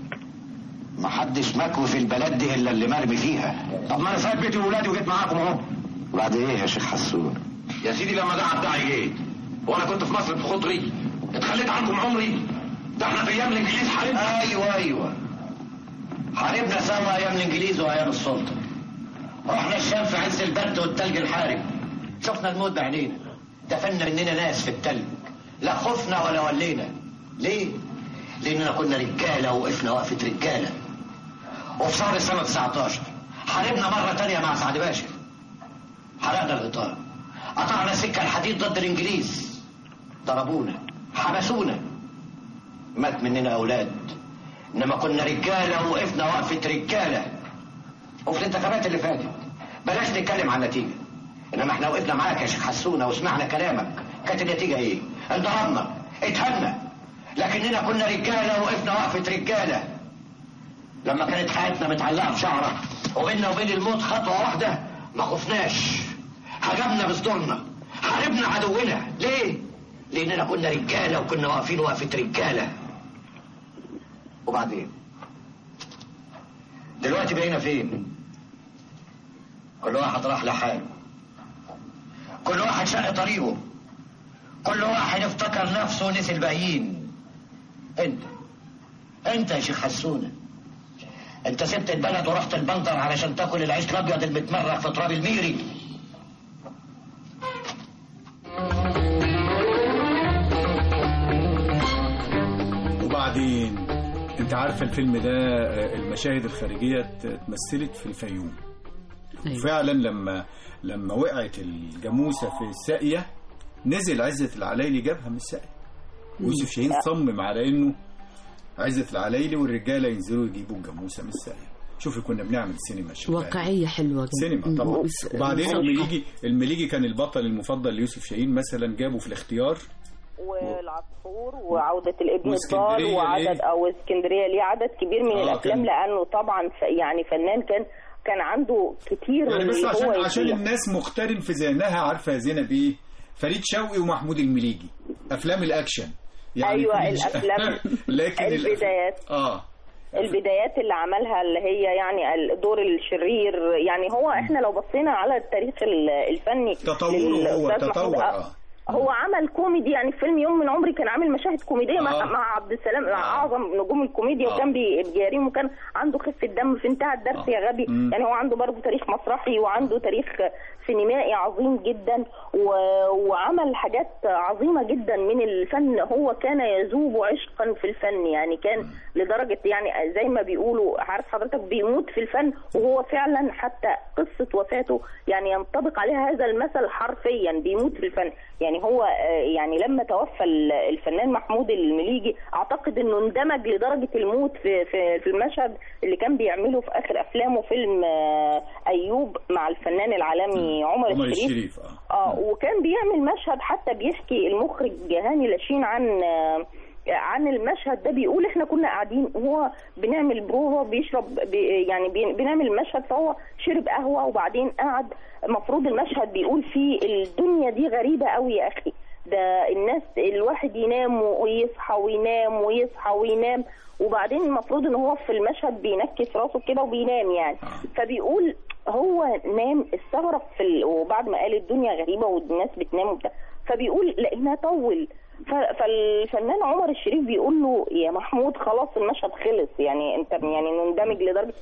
محدش مكوي في البلد دي إلا اللي مرمي فيها طب ما أنا سايب بيتي وولادي وجيت معاكم أهو بعد إيه يا شيخ حسون يا سيدي لما ده الداعي جه وأنا كنت في مصر بخطري اتخليت عنكم عمري ده احنا في أيام الإنجليز حاربنا أيوه أيوه حاربنا سوا ايام الانجليز وايام السلطه رحنا الشام في عز البرد والتلج الحارب شفنا الموت بعينينا دفنا مننا ناس في التلج لا خفنا ولا ولينا ليه لاننا كنا رجاله ووقفنا وقفه رجاله وفي شهر سنه 19 حاربنا مره تانية مع سعد باشا حرقنا الغطاء قطعنا سكه الحديد ضد الانجليز ضربونا حبسونا مات مننا اولاد انما كنا رجاله ووقفنا وقفه رجاله وفي الانتخابات اللي فاتت بلاش نتكلم عن النتيجه انما احنا وقفنا معاك يا شيخ حسونه وسمعنا كلامك كانت النتيجه ايه؟ انضربنا اتهنا لكننا كنا رجاله ووقفنا وقفه رجاله لما كانت حياتنا متعلقه في شعره وبيننا وبين الموت خطوه واحده ما خفناش هجمنا بصدورنا حاربنا عدونا ليه؟ لاننا كنا رجاله وكنا واقفين وقفه رجاله وبعدين دلوقتي بقينا فين كل واحد راح لحاله كل واحد شق طريقه كل واحد افتكر نفسه ونسي الباقيين انت انت يا شيخ حسونه انت سبت البلد ورحت البندر علشان تاكل العيش الابيض المتمرق في تراب الميري وبعدين انت عارفه الفيلم ده آه، المشاهد الخارجيه ت- اتمثلت في الفيوم أيوة. فعلا لما لما وقعت الجاموسه في الساقيه نزل عزت العلايلي جابها من الساقيه ويوسف شاهين صمم على انه عزت العلايلي والرجاله ينزلوا يجيبوا الجاموسه من الساقيه شوفي كنا بنعمل سينما شغالة. واقعيه حلوه جدا سينما طبعا بس- وبعدين بصراحة. المليجي المليجي كان البطل المفضل ليوسف شاهين مثلا جابه في الاختيار والعصفور وعودة الابن واسكندرية الضال وعدد ليه؟ او اسكندرية ليه عدد كبير من آه، الافلام كان- لانه طبعا ف- يعني فنان كان كان عنده كتير يعني من بس اللي عشان هو عشان يديه. الناس مقترن في ذهنها عارفه يا زينب ايه فريد شوقي ومحمود المليجي افلام الاكشن أيوة، فريد- الأفلام- لكن الأف- البدايات. اه البدايات اللي عملها اللي هي يعني الدور الشرير يعني هو احنا لو بصينا على التاريخ ال- الفني تطوره هو للأستاذ محمود- تطور آه، اه هو عمل كوميدي يعني في فيلم يوم من عمري كان عامل مشاهد كوميديه مع, آه. مع عبد السلام مع آه. اعظم نجوم الكوميديا آه. وكان بي- بيجاريهم وكان عنده خفه دم في انتهى الدرس آه. يا غبي مم. يعني هو عنده برضه تاريخ مسرحي وعنده تاريخ سينمائي عظيم جدا و... وعمل حاجات عظيمه جدا من الفن هو كان يذوب عشقا في الفن يعني كان لدرجه يعني زي ما بيقولوا عارف حضرتك بيموت في الفن وهو فعلا حتى قصه وفاته يعني ينطبق عليها هذا المثل حرفيا بيموت في الفن يعني هو آه، يعني لما توفى ال- الفنان محمود المليجي اعتقد انه اندمج لدرجه الموت في في في المشهد اللي كان بيعمله في اخر افلامه فيلم آه، ايوب مع الفنان العالمي عمر, عمر الشريف الشريف اه اه وكان بيعمل مشهد حتى بيحكي المخرج هاني لاشين عن آه، عن المشهد ده بيقول احنا كنا قاعدين وهو بنعمل بروفا بيشرب بي يعني بي بنعمل المشهد فهو شرب قهوه وبعدين قعد المفروض المشهد بيقول فيه الدنيا دي غريبه قوي يا اخي ده الناس الواحد ينام ويصحى وينام ويصحى وينام وبعدين المفروض ان هو في المشهد بينكس راسه كده وبينام يعني فبيقول هو نام استغرب في ال... وبعد ما قال الدنيا غريبه والناس بتنام وبتاع فبيقول لقيناه طول ف- فالفنان عمر الشريف بيقول له يا محمود خلاص المشهد خلص يعني انت يعني نندمج لدرجه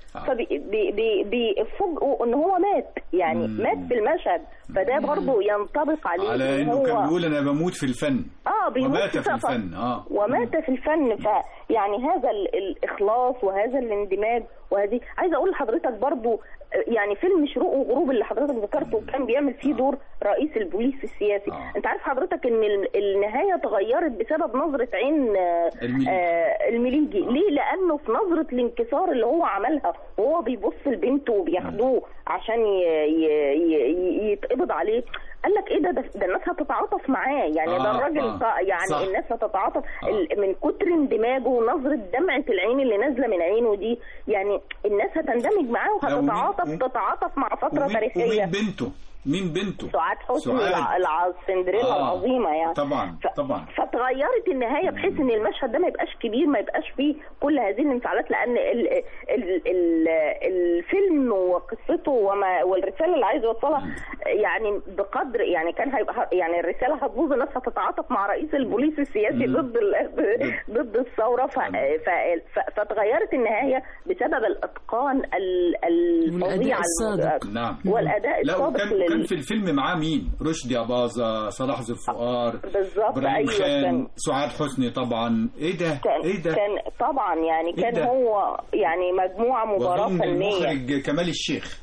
فبيفوجئوا ان هو مات يعني مات في المشهد فده برضه ينطبق عليه على إن انه هو كان بيقول انا بموت في الفن اه بيموت ومات في سقف. الفن اه ومات في الفن فيعني هذا ال- الاخلاص وهذا الاندماج وهذه عايزه اقول لحضرتك برضو آه، يعني فيلم شروق وغروب اللي حضرتك ذكرته كان بيعمل فيه دور رئيس البوليس السياسي آه. انت عارف حضرتك ان ال- النهايه اتغيرت بسبب نظره عين آه، المليجي. آه، المليجي ليه لانه في نظره الانكسار اللي هو عملها وهو بيبص لبنته وبياخدوه عشان ي- ي- ي- يتقبض عليه قال لك ايه ده ده, ده الناس هتتعاطف معاه يعني ده آه، الراجل آه. ص- يعني صح. الناس هتتعاطف آه. ال- من كتر اندماجه ونظره دمعه العين اللي نازله من عينه دي يعني الناس هتندمج معاه لا، ومين- وهتتعاطف ومين- تتعاطف مع فتره ومين, تاريخيه ومين بنته مين بنته سعاد حسني سعاد. الع- الع- السندريلا آه. العظيمه يعني طبعا ف- طبعا فتغيرت النهايه بحيث ان المشهد ده ما يبقاش كبير ما يبقاش فيه كل هذه الانفعالات لان ال ال ال الفيلم وقصته وما والرساله اللي عايز يوصلها يعني بقدر يعني كان هيبقى يعني الرساله هتبوظ الناس هتتعاطف مع رئيس البوليس السياسي ضد ال- ضد الثوره ف- ف- ف- فتغيرت النهايه بسبب الاتقان ال- الفظيع والأداء الصادق. نعم والاداء لا الصادق وكان لل- كان في الفيلم معاه مين رشدي أباظة صلاح ذو الفقار بالظبط، ابراهيم أيوة، خان كان- سعاد حسني طبعا ايه ده كان ايه ده كان طبعا يعني إيه كان ده؟ هو يعني مجموعه مباراه وأظن فنيه المخرج كمال الشيخ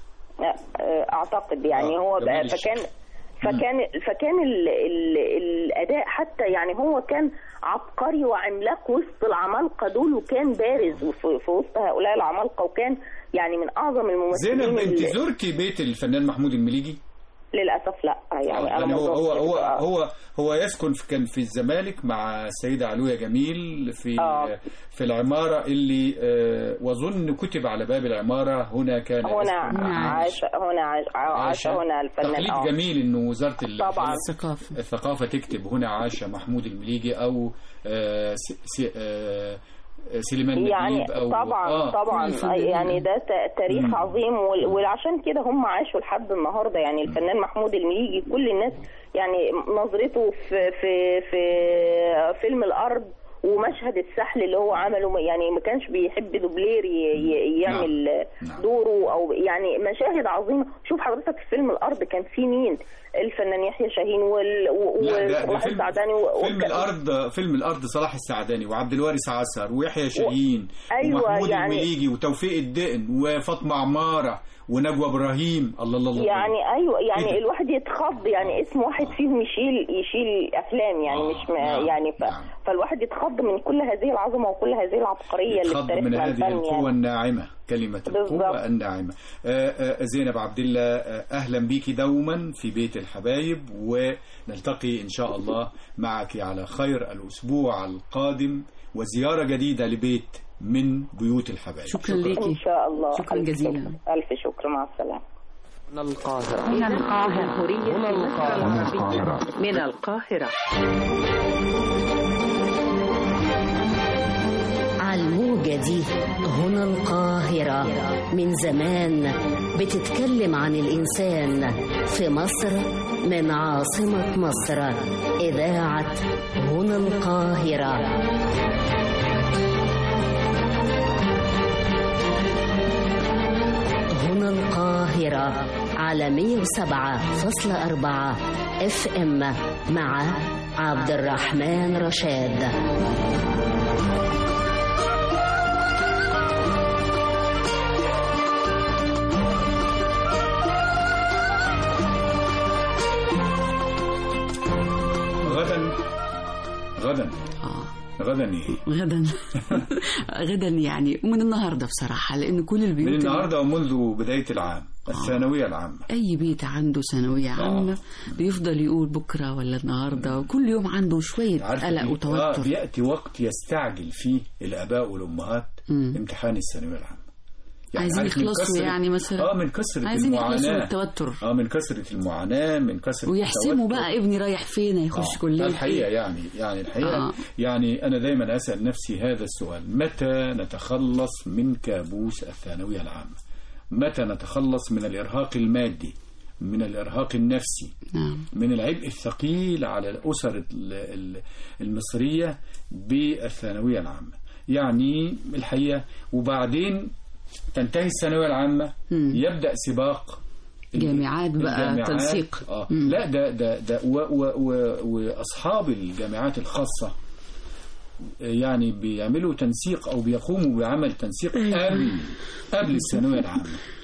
اعتقد يعني آه، هو جمال بقى فكان الشيخ. فكان فكان ال ال الاداء حتى يعني هو كان عبقري وعملاق وسط العمالقه دول وكان بارز في, في وسط هؤلاء العمالقه وكان يعني من اعظم الممثلين زينب انت اللي- زرتي بيت الفنان محمود المليجي للاسف لا يعني انا يعني ما هو هو زرتش. هو آه. هو هو يسكن في كان في الزمالك مع السيده علوية جميل في آه. في العماره اللي آه، واظن كتب على باب العماره هنا كان هنا يسكن عاش هنا عاش, عاش هنا الفنان تقليد آه. جميل انه وزاره ال- طبعا الثقافة الثقافه تكتب هنا عاش محمود المليجي او آه، س- س- آه، سليمان يعني نجيب او طبعا آه. طبعا كل الفنانين. يعني ده ت- تاريخ مم. عظيم وال- وعشان كده هم عاشوا لحد النهارده يعني الفنان محمود المليجي كل الناس يعني نظرته في في في فيلم الارض ومشهد السحل اللي هو عمله يعني ما كانش بيحب دوبلير ي- ي- يعمل نعم. دوره او يعني مشاهد عظيمه شوف حضرتك في فيلم الارض كان في مين الفنان يحيى شاهين وال- و- لا، ده- ده وصلاح فيلم- السعداني و- فيلم وك- الارض فيلم الارض صلاح السعداني وعبد الوارث عسر ويحيى شاهين أيوة، ومحمود يعني- المليجي وتوفيق الدقن وفاطمه عماره ونجوى ابراهيم الله الله الله يعني ايوه يعني إيه ده؟ الواحد يتخض يعني اسم واحد فيهم يشيل يشيل افلام يعني آه، مش ما نعم، يعني ف نعم. فالواحد يتخض من كل هذه العظمه وكل هذه العبقريه اللي في يتخض من تاريخنا هذه الفن القوة يعني الناعمة كلمة بالظبط. القوة الناعمة آه، آه، زينب عبد الله آه، أهلا بك دوما في بيت الحبايب ونلتقي إن شاء الله معك على خير الأسبوع القادم وزيارة جديدة لبيت من بيوت الحبايب شكرا ان ليكي شاء الله شكراً ألف جزيلاً. شكر. الف شكر مع السلامه من القاهرة من القاهرة هنا القاهرة من القاهرة على الموجة دي هنا القاهرة من زمان بتتكلم عن الإنسان في مصر من عاصمة مصر إذاعة هنا القاهرة هنا القاهرة على 107.4 اف ام مع عبد الرحمن رشاد غدا غدا آه. غدا إيه؟ غدا غدا يعني ومن النهارده بصراحه لان كل البيوت من النهاردة ومنذ بداية العام الثانوية العامة اي بيت عنده ثانويه عامه بيفضل يقول بكره ولا النهارده وكل يوم عنده شويه عارفة قلق بي- آه وتوتر بيأتي وقت يستعجل فيه الآباء والأمهات مم. امتحان الثانوية العامة عايزين عارف من يخلصوا كثرة- يعني مثلا اه من كثرة عايزين يخلصوا من المعاناة التوتر اه من كثرة المعاناة من كثرة ويحسموا التوتر. بقى ابني رايح فين هيخش آه، كليه الحقيقة إيه؟ يعني يعني الحقيقة آه. آه. يعني أنا دايما أسأل نفسي هذا السؤال متى نتخلص من كابوس الثانوية العامة متى نتخلص من الإرهاق المادي من الإرهاق النفسي نعم من العبء الثقيل على الأسر ال- ال- المصرية بالثانوية العامة يعني الحقيقة وبعدين تنتهي الثانوية العامة مم. يبدأ سباق ال- جامعات بقى الجامعات. تنسيق. آه. مم. لا ده ده ده و و و وأصحاب الجامعات الخاصة يعني بيعملوا تنسيق أو بيقوموا بعمل تنسيق قبل قبل الثانوية العامة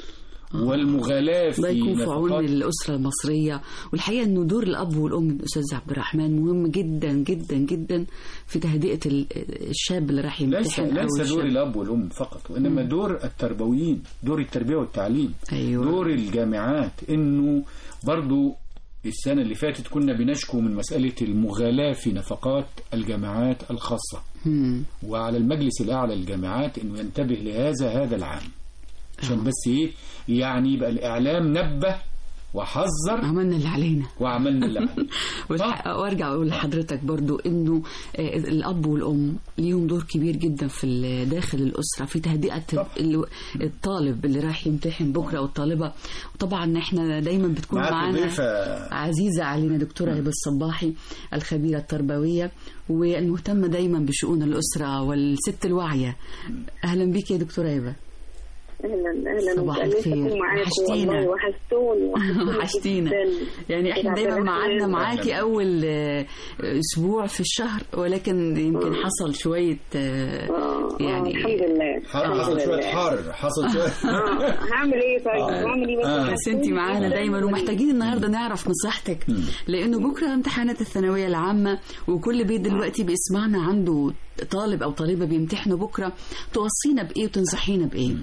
والمغالاة الله في يكون في عون نفقات الأسرة المصرية والحقيقة أنه دور الأب والأم أستاذ عبد الرحمن مهم جدا جدا جدا في تهدئة ال- الشاب اللي راح ليس يمتحن أو ليس دور الشاب. الاب والام فقط وانما دور التربويين دور التربيه والتعليم أيوة. دور الجامعات انه برضو السنه اللي فاتت كنا بنشكو من مساله المغالاه في نفقات الجامعات الخاصه مم. وعلى المجلس الاعلى للجامعات انه ينتبه لهذا هذا العام عشان بس ايه يعني يبقى الاعلام نبه وحذر عملنا اللي علينا وعملنا اللي علينا والح- وارجع اقول لحضرتك برضو انه آه، الاب والام ليهم دور كبير جدا في ال- داخل الاسره في تهدئه ال- الطالب اللي رايح يمتحن بكره والطالبه وطبعا احنا دايما بتكون معاك معانا ضيفة عزيزه علينا دكتوره هبه الصباحي الخبيره التربويه والمهتمه دايما بشؤون الاسره والست الواعيه اهلا بك يا دكتوره هبه اهلا اهلا صباح وسهلا الخير. اكون معاكم وحشتينا. والله وحشتوني وحشتينا يعني احنا عبد دايما الرحمن. معادنا معاكي اول آه، اسبوع في الشهر ولكن يمكن حصل شويه آه، يعني الحمد لله حصل شويه حر حصل شويه آه، هعمل ايه طيب آه. هعمل ايه بس آه. بس انت معانا دايما ومحتاجين النهارده نعرف نصيحتك لانه بكره امتحانات الثانويه العامه وكل بيت دلوقتي بيسمعنا عنده طالب او طالبه بيمتحنوا بكره توصينا بايه وتنصحينا بايه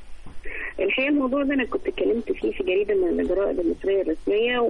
الحقيقه الموضوع ده انا كنت اتكلمت فيه في جريده من الجرائد المصريه الرسميه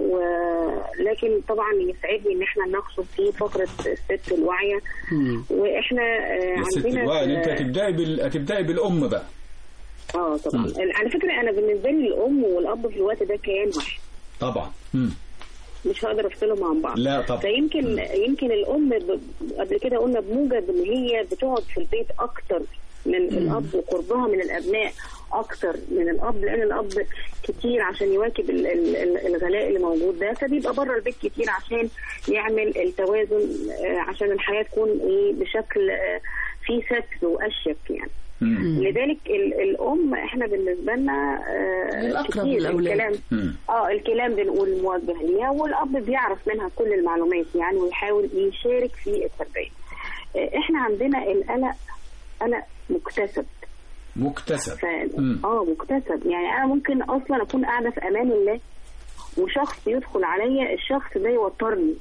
ولكن طبعا يسعدني ان احنا نقصد فيه فقره الست الواعيه واحنا آه، يا ست عندنا الوعي في- انت هتبداي بال... هتبداي بالام بقى اه طبعا على فكره انا بالنسبه لي الام والاب في الوقت ده كيان واحد طبعا مم. مش هقدر افصلهم عن بعض لا طبعا. فيمكن يمكن الام ب... قبل كده قلنا بموجب ان هي بتقعد في البيت اكتر من الاب وقربها من الابناء اكتر من الاب لان الاب كتير عشان يواكب ال- ال- ال- الغلاء اللي موجود ده فبيبقى بره البيت كتير عشان يعمل التوازن آه، عشان الحياه تكون ايه بشكل آه، فيه ستر واشيك يعني لذلك ال- الام احنا بالنسبه لنا آه، الأقرب كتير للأولاد. الكلام اه الكلام بنقول موجه ليها والاب بيعرف منها كل المعلومات يعني ويحاول يشارك في التربيه آه، احنا عندنا القلق قلق مكتسب مكتسب ف... مم. اه مكتسب يعني انا ممكن اصلا اكون قاعده في امان الله وشخص يدخل عليا الشخص ده يوترني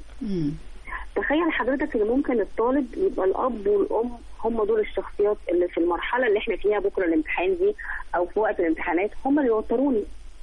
تخيل حضرتك ان ممكن الطالب يبقى الاب والام هم دول الشخصيات اللي في المرحله اللي احنا فيها بكره الامتحان دي او في وقت الامتحانات هم اللي يوتروني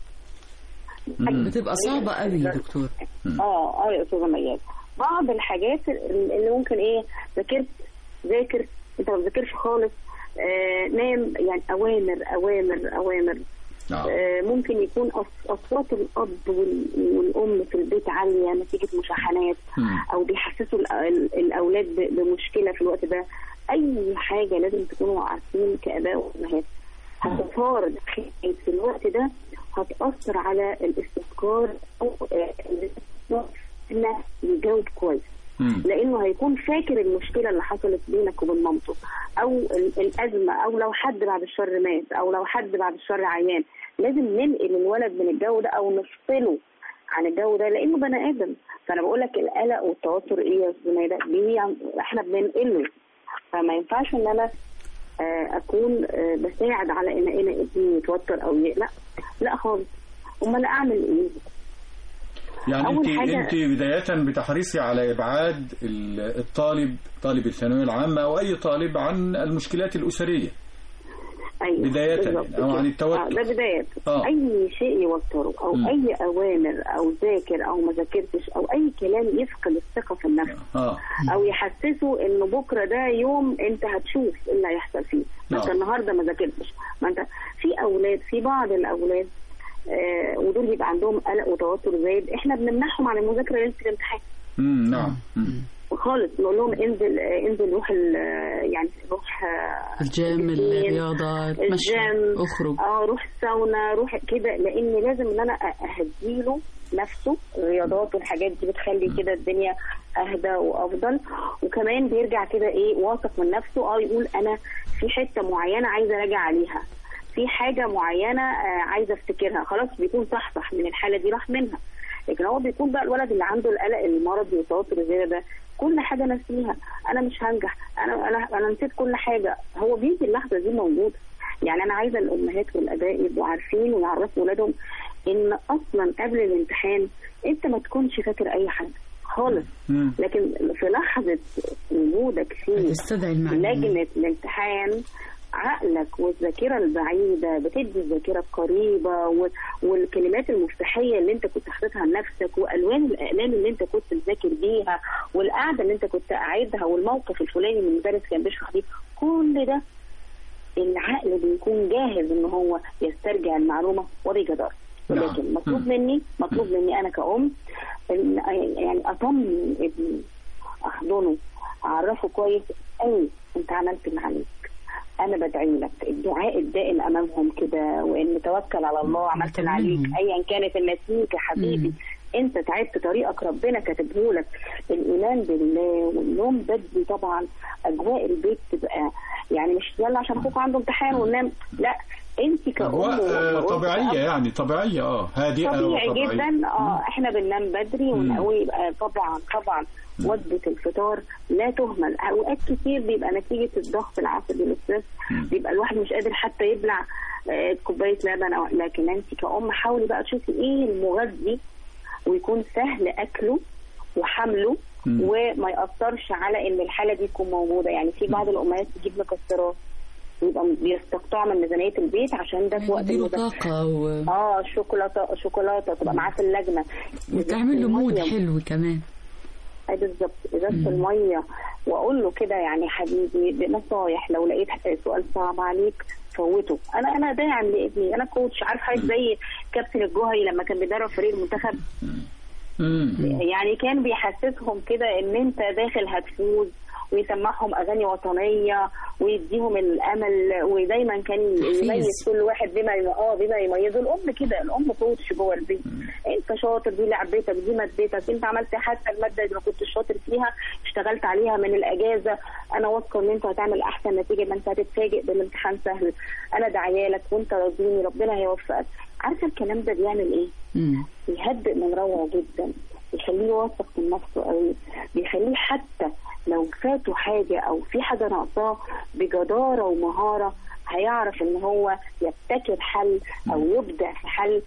بتبقى صعبه قوي يا دكتور اه اه يا استاذه مياد بعض الحاجات اللي ممكن ايه ذاكرت ذاكر انت ما بتذاكرش خالص آه نام يعني اوامر اوامر اوامر آه ممكن يكون أص- اصوات الاب وال- والام في البيت عاليه نتيجه مشاحنات او بيحسسوا الأ- ال- الاولاد ب- بمشكله في الوقت ده اي حاجه لازم تكونوا عارفين كاباء وامهات هتثار داخليا في الوقت ده هتاثر على الاستذكار او آه، انه يجاوب كويس لانه هيكون فاكر المشكله اللي حصلت بينك وبين مامته او ال- الازمه او لو حد بعد الشر مات او لو حد بعد الشر عيان لازم ننقل الولد من الجو ده او نفصله عن الجو ده لانه بني ادم فانا بقول لك القلق والتوتر ايه يا استاذ ميادة؟ دي عن- احنا بننقله فما ينفعش ان انا آه، اكون آه، بساعد على ان انا ابني يتوتر او يقلق لا خالص امال اعمل ايه؟ يعني أول انت حاجة- انت بدايه بتحرصي على ابعاد ال- الطالب طالب الثانويه العامه او اي طالب عن المشكلات الاسريه ايوه بداية بالظبط يعني، أو كده. عن التوتر. آه ده بداية آه. اي شيء يوتره او مم. اي اوامر او ذاكر او ما ذاكرتش او اي كلام يفقد الثقه في النفس اه او يحسسه انه بكره ده يوم انت هتشوف ايه اللي هيحصل فيه ما انت نعم. النهارده ما ذاكرتش ما انت في اولاد في بعض الاولاد آه ودول بيبقى عندهم قلق وتوتر زايد احنا بنمنعهم عن المذاكره ليله الامتحان امم نعم مم. خالص نقول لهم انزل آه، انزل روح ال- آه، يعني روح آه، الجيم البسين، الرياضة المشي الجيم اخرج اه روح الساونا روح كده لان لازم ان انا أ- اهديله نفسه الرياضات والحاجات دي بتخلي كده الدنيا اهدى وافضل وكمان بيرجع كده ايه واثق من نفسه اه يقول انا في حته معينه عايزه اراجع عليها في حاجه معينه آه، عايزه افتكرها خلاص بيكون صحصح من الحاله دي راح منها لكن هو بيكون بقى الولد اللي عنده القلق المرضي والتوتر الزياده ده كل حاجه ناسيها انا مش هنجح انا انا انا نسيت كل حاجه هو بيجي اللحظه دي موجوده يعني انا عايزه الامهات والاباء يبقوا عارفين ويعرفوا ولادهم ان اصلا قبل الامتحان انت ما تكونش فاكر اي حاجه خالص لكن في لحظه وجودك في تستدعي المعلومات لجنه الامتحان عقلك والذاكرة البعيدة بتدي الذاكرة القريبة و- والكلمات المفتاحية اللي انت كنت حاططها لنفسك وألوان الأقلام اللي انت كنت تذاكر بيها والقعدة اللي انت كنت قاعدها والموقف الفلاني اللي المدرس كان بيشرح فيه كل ده العقل بيكون جاهز ان هو يسترجع المعلومة وبجدارة ولكن مطلوب مني مطلوب مني انا كأم إن يعني اطمن ابني احضنه اعرفه كويس قوي انت عملت اللي عليك انا بدعي لك الدعاء الدائم امامهم كده وان توكل على الله عملت اللي عليك ايا كانت النتيجه حبيبي انت تعبت طريقك ربنا كاتبه لك الايمان بالله والنوم بدري طبعا اجواء البيت تبقى يعني مش يلا عشان اخوك عنده امتحان وننام لا انت كأم أجواء آه، وأم طبيعية يعني طبيعية اه هادئة طبيعي وطبيعية. جدا اه احنا بننام بدري ونقوي يبقى طبعا طبعا وجبه الفطار لا تهمل اوقات كتير بيبقى نتيجه الضغط العصبي الاسترس بيبقى الواحد مش قادر حتى يبلع آه، كوبايه لبن أو لكن انت كأم حاولي بقى تشوفي ايه المغذي ويكون سهل اكله وحمله مم. وما ياثرش على ان الحاله دي تكون موجوده يعني في بعض الامهات تجيب مكسرات ويبقى بيستقطعوا من ميزانيه البيت عشان ده في وقت يديله المذاكرة. طاقة و... اه شوكولاته شوكولاته تبقى معاه في اللجنه وتعمل له مود المية- حلو كمان اي بالظبط ازازه الميه واقول له كده يعني حبيبي بنصايح لو لقيت سؤال صعب عليك فوته انا انا داعم لابني انا كوتش عارف حاجه زي كابتن الجوهري لما كان بيدرب فريق المنتخب يعني كان بيحسسهم كده ان انت داخل هتفوز ويسمعهم اغاني وطنيه ويديهم الامل ودايما كان يميز كل واحد بما يم- اه بما يميزه الام كده الام كوتش جوه البيت انت شاطر دي لعبتك دي مادتك انت عملت حتى الماده اللي ما كنتش شاطر فيها اشتغلت عليها من الاجازه انا واثقه ان انت هتعمل احسن نتيجه ما انت هتتفاجئ بالامتحان سهل انا داعيالك وانت راضيني ربنا هيوفقك عارفه الكلام ده بيعمل ايه؟ بيهدئ من روعه جدا بيخليه واثق من نفسه قوي بيخليه حتى لو فاته حاجه او في حاجه ناقصاه بجداره ومهاره هيعرف ان هو يبتكر حل او يبدع في حل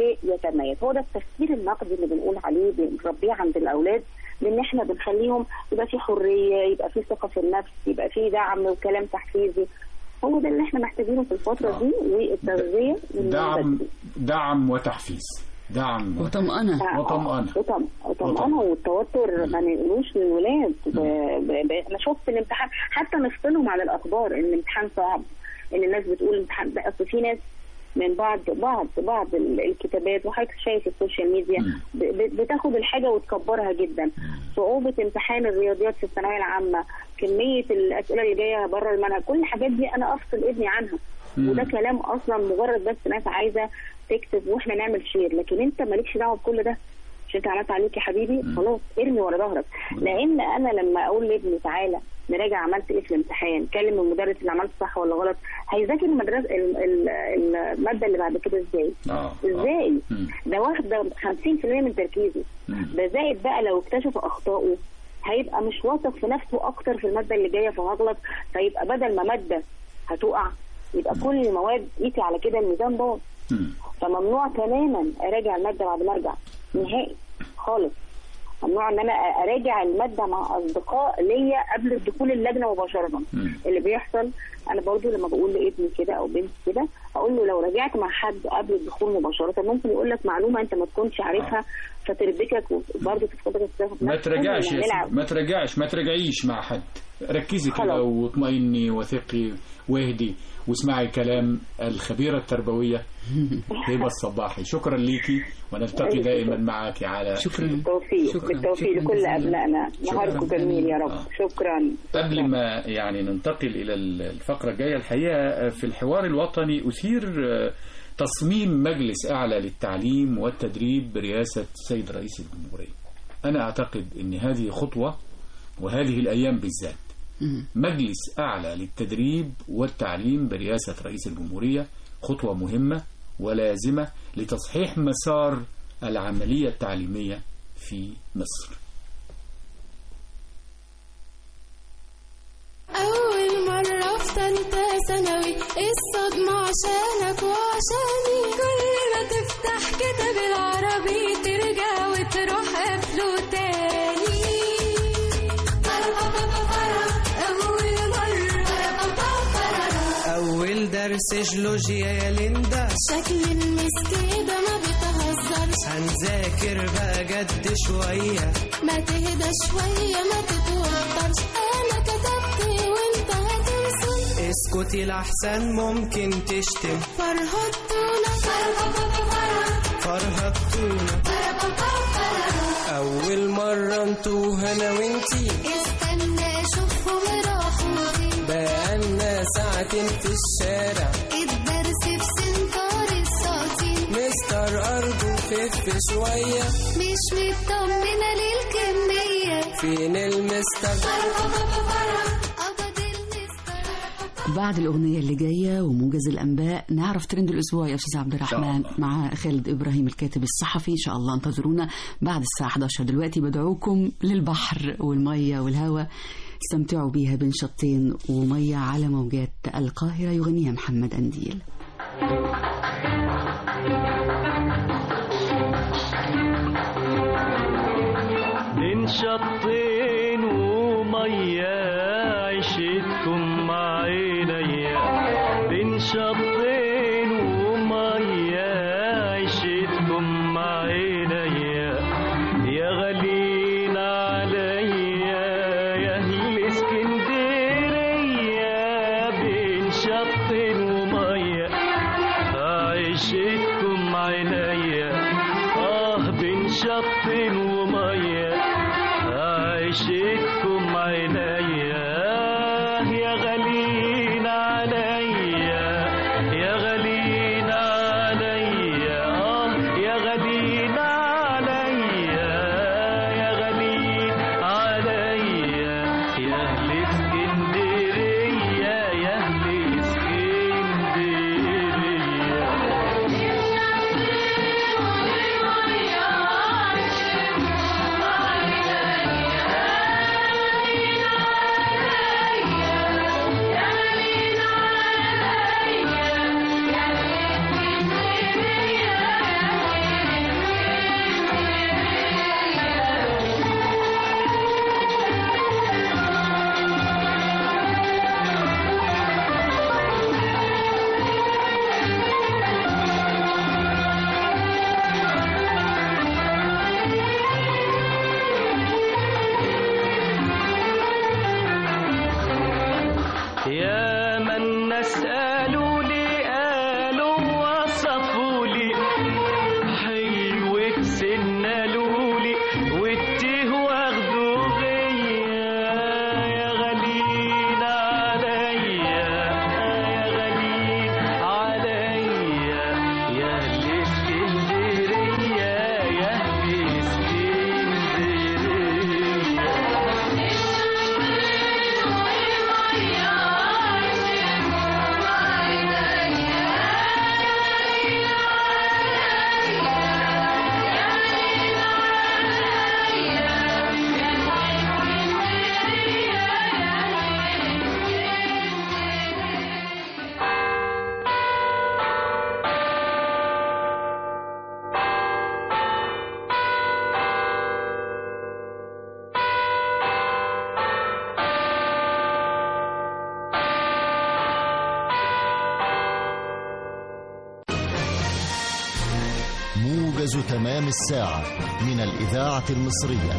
ويتميز هو ده التفكير النقدي اللي بنقول عليه بنربيه عند الاولاد لان احنا بنخليهم يبقى في حريه يبقى في ثقه في النفس يبقى في دعم وكلام تحفيزي هو ده اللي احنا محتاجينه في الفتره دي والتغذيه والنوم دعم بدري. دعم وتحفيز دعم وطمأنة وطمأنة وطم- وطمأنة والتوتر ما نقولوش للولاد ب... ب... ب... انا شفت الامتحان حتى نفصلهم عن الاخبار ان الامتحان صعب ان الناس بتقول الامتحان ده اصل في ناس من بعض بعض بعض ال- الكتابات وحضرتك شايف السوشيال ميديا ب- ب- بتاخد الحاجه وتكبرها جدا صعوبه امتحان الرياضيات في الثانويه العامه كميه الاسئله اللي جايه بره المنهج كل الحاجات دي انا افصل ابني عنها مم. وده كلام اصلا مجرد بس ناس عايزه تكتب واحنا نعمل شير لكن انت مالكش دعوه بكل ده مش انت عملت عليك يا حبيبي خلاص ارمي ورا ظهرك لان انا لما اقول لابني تعالى نراجع عملت ايه في الامتحان كلم المدرس اللي عملت صح ولا غلط هيذاكر المدرسه ال- ال- الماده اللي بعد كده ازاي اه ازاي ده واخده 50% من تركيزه ده زائد بقى لو اكتشف اخطائه هيبقى مش واثق في نفسه اكتر في الماده اللي جايه فهغلط فيبقى بدل ما ماده هتقع يبقى كل المواد قيسي على كده الميزان باظ فممنوع تماما اراجع الماده بعد ما ارجع نهائي خالص ممنوع ان انا اراجع الماده مع اصدقاء ليا قبل دخول اللجنه مباشره اللي بيحصل انا برضو لما بقول لابني كده او بنتي كده اقول له لو راجعت مع حد قبل الدخول مباشره ممكن يقول لك معلومه انت ما تكونش عارفها فتربكك وبرضه تفقدك الثقه في ما نفسك. ترجعش يا نلعب. سيدي ما ترجعش ما ترجعيش مع حد ركزي كده خلاص. واطمئني وثقي واهدي واسمعي كلام الخبيرة التربوية هبة الصباحي شكرا ليكي ونلتقي دائما معك على شكرا بالتوفيق شكراً. بالتوفيق شكراً لكل جزيلاً. ابنائنا نهاركم جميل يا رب آه. شكرا قبل ما يعني ننتقل إلى الفقرة الجاية الحقيقة في الحوار الوطني أثير تصميم مجلس أعلى للتعليم والتدريب برئاسة السيد رئيس الجمهورية أنا أعتقد أن هذه خطوة وهذه الأيام بالذات مجلس أعلى للتدريب والتعليم برئاسة رئيس الجمهورية خطوة مهمة ولازمة لتصحيح مسار العملية التعليمية في مصر أول مرة في تالتة ثانوي الصدمة عشانك وعشاني كل ما تفتح كتاب العربي ترجع وتروح قفله تاني أول مرة أول درس جيولوجيا يا ليندا شكل المس كده ما بتهزرش هنذاكر بقى جد شوية ما تهدى شوية ما تتوترش أنا كتبت وأنت هترسم اسكتي لحسن ممكن تشتم فرهدتونا فرهدتونا أول مرة انتوا هنا وانتي استنى شوفهم راحوا فين بقالنا ساعتين في الشارع الدرس في سنتار الساطين مستر أرجو خف شوية مش مطمنة للكمية فين المستر قبض المستر بعد الأغنية اللي جاية وموجز الأنباء نعرف ترند الأسبوع يا أستاذ عبد الرحمن مع خالد إبراهيم الكاتب الصحفي إن شاء الله انتظرونا بعد الساعة 11 دلوقتي بدعوكم للبحر والمية والهواء استمتعوا بيها بين شطين ومية على موجات القاهرة يغنيها محمد أنديل بين شطين ومية عشتكم مع عينيا بين شطين ومية عشتكم مع عينيا يا غالين عليا يا أهل اسكندرية بين شطين ومية عشتكم عينيا آه بين شط ومية عشتكم عينيا يا غالين عليا يا غالين عليا آه يا غالين عليا يا غالين عليا يا أهل اسكندرية يا أهل اسكندرية موجز تمام الساعة من الإذاعة المصرية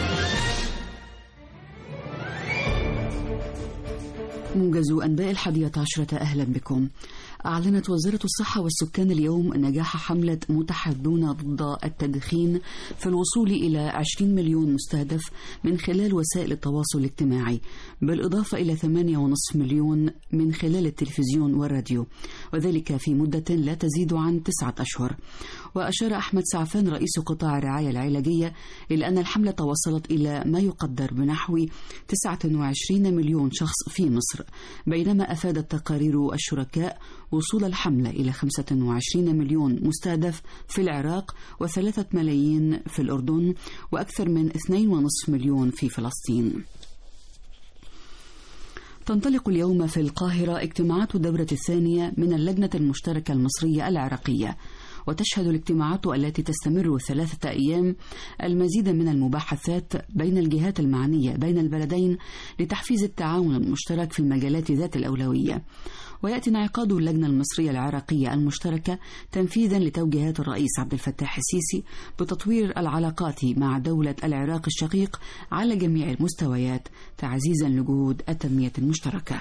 موجز أنباء الحادية عشرة أهلا بكم أعلنت وزارة الصحة والسكان اليوم نجاح حملة متحدون ضد التدخين في الوصول إلى 20 مليون مستهدف من خلال وسائل التواصل الاجتماعي بالإضافة إلى 8.5 مليون من خلال التلفزيون والراديو وذلك في مدة لا تزيد عن تسعة أشهر وأشار أحمد سعفان رئيس قطاع الرعاية العلاجية إلى أن الحملة وصلت إلى ما يقدر بنحو 29 مليون شخص في مصر بينما أفادت تقارير الشركاء وصول الحملة إلى 25 مليون مستهدف في العراق وثلاثة ملايين في الأردن وأكثر من 2.5 مليون في فلسطين تنطلق اليوم في القاهرة اجتماعات الدورة الثانية من اللجنة المشتركة المصرية العراقية وتشهد الاجتماعات التي تستمر ثلاثة أيام المزيد من المباحثات بين الجهات المعنية بين البلدين لتحفيز التعاون المشترك في المجالات ذات الأولوية ويأتي انعقاد اللجنة المصرية العراقية المشتركة تنفيذا لتوجيهات الرئيس عبد الفتاح السيسي بتطوير العلاقات مع دولة العراق الشقيق على جميع المستويات تعزيزا لجهود التنمية المشتركة.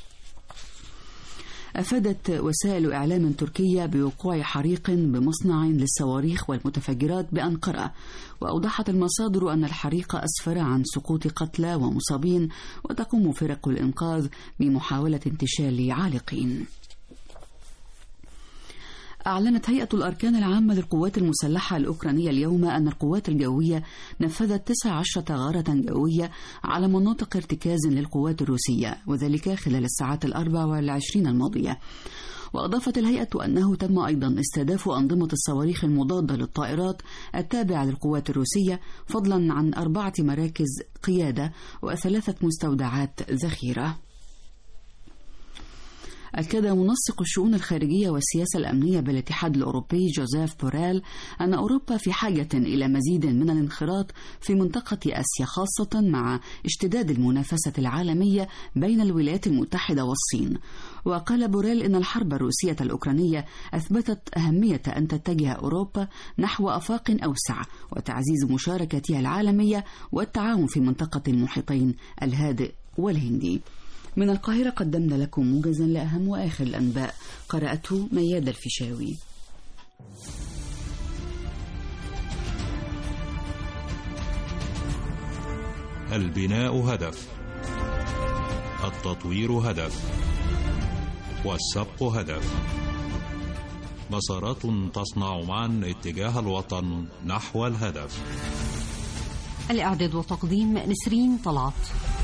أفادت وسائل إعلام تركية بوقوع حريق بمصنع للصواريخ والمتفجرات بأنقرة وأوضحت المصادر أن الحريق أسفر عن سقوط قتلى ومصابين وتقوم فرق الإنقاذ بمحاولة انتشال عالقين أعلنت هيئة الأركان العامة للقوات المسلحة الأوكرانية اليوم أن القوات الجوية نفذت 19 غارة جوية على مناطق ارتكاز للقوات الروسية وذلك خلال الساعات الأربع والعشرين الماضية وأضافت الهيئة أنه تم أيضا استهداف أنظمة الصواريخ المضادة للطائرات التابعة للقوات الروسية فضلا عن أربعة مراكز قيادة وثلاثة مستودعات ذخيرة أكد منسق الشؤون الخارجية والسياسة الأمنية بالاتحاد الأوروبي جوزيف بوريل أن أوروبا في حاجة إلى مزيد من الانخراط في منطقة آسيا خاصة مع اشتداد المنافسة العالمية بين الولايات المتحدة والصين وقال بوريل إن الحرب الروسية الأوكرانية أثبتت أهمية أن تتجه أوروبا نحو آفاق أوسع وتعزيز مشاركتها العالمية والتعاون في منطقة المحيطين الهادئ والهندي من القاهرة قدمنا لكم موجزا لأهم وآخر الأنباء قرأته مياد الفيشاوي البناء هدف التطوير هدف والسبق هدف مسارات تصنع معا اتجاه الوطن نحو الهدف الإعداد وتقديم نسرين طلعت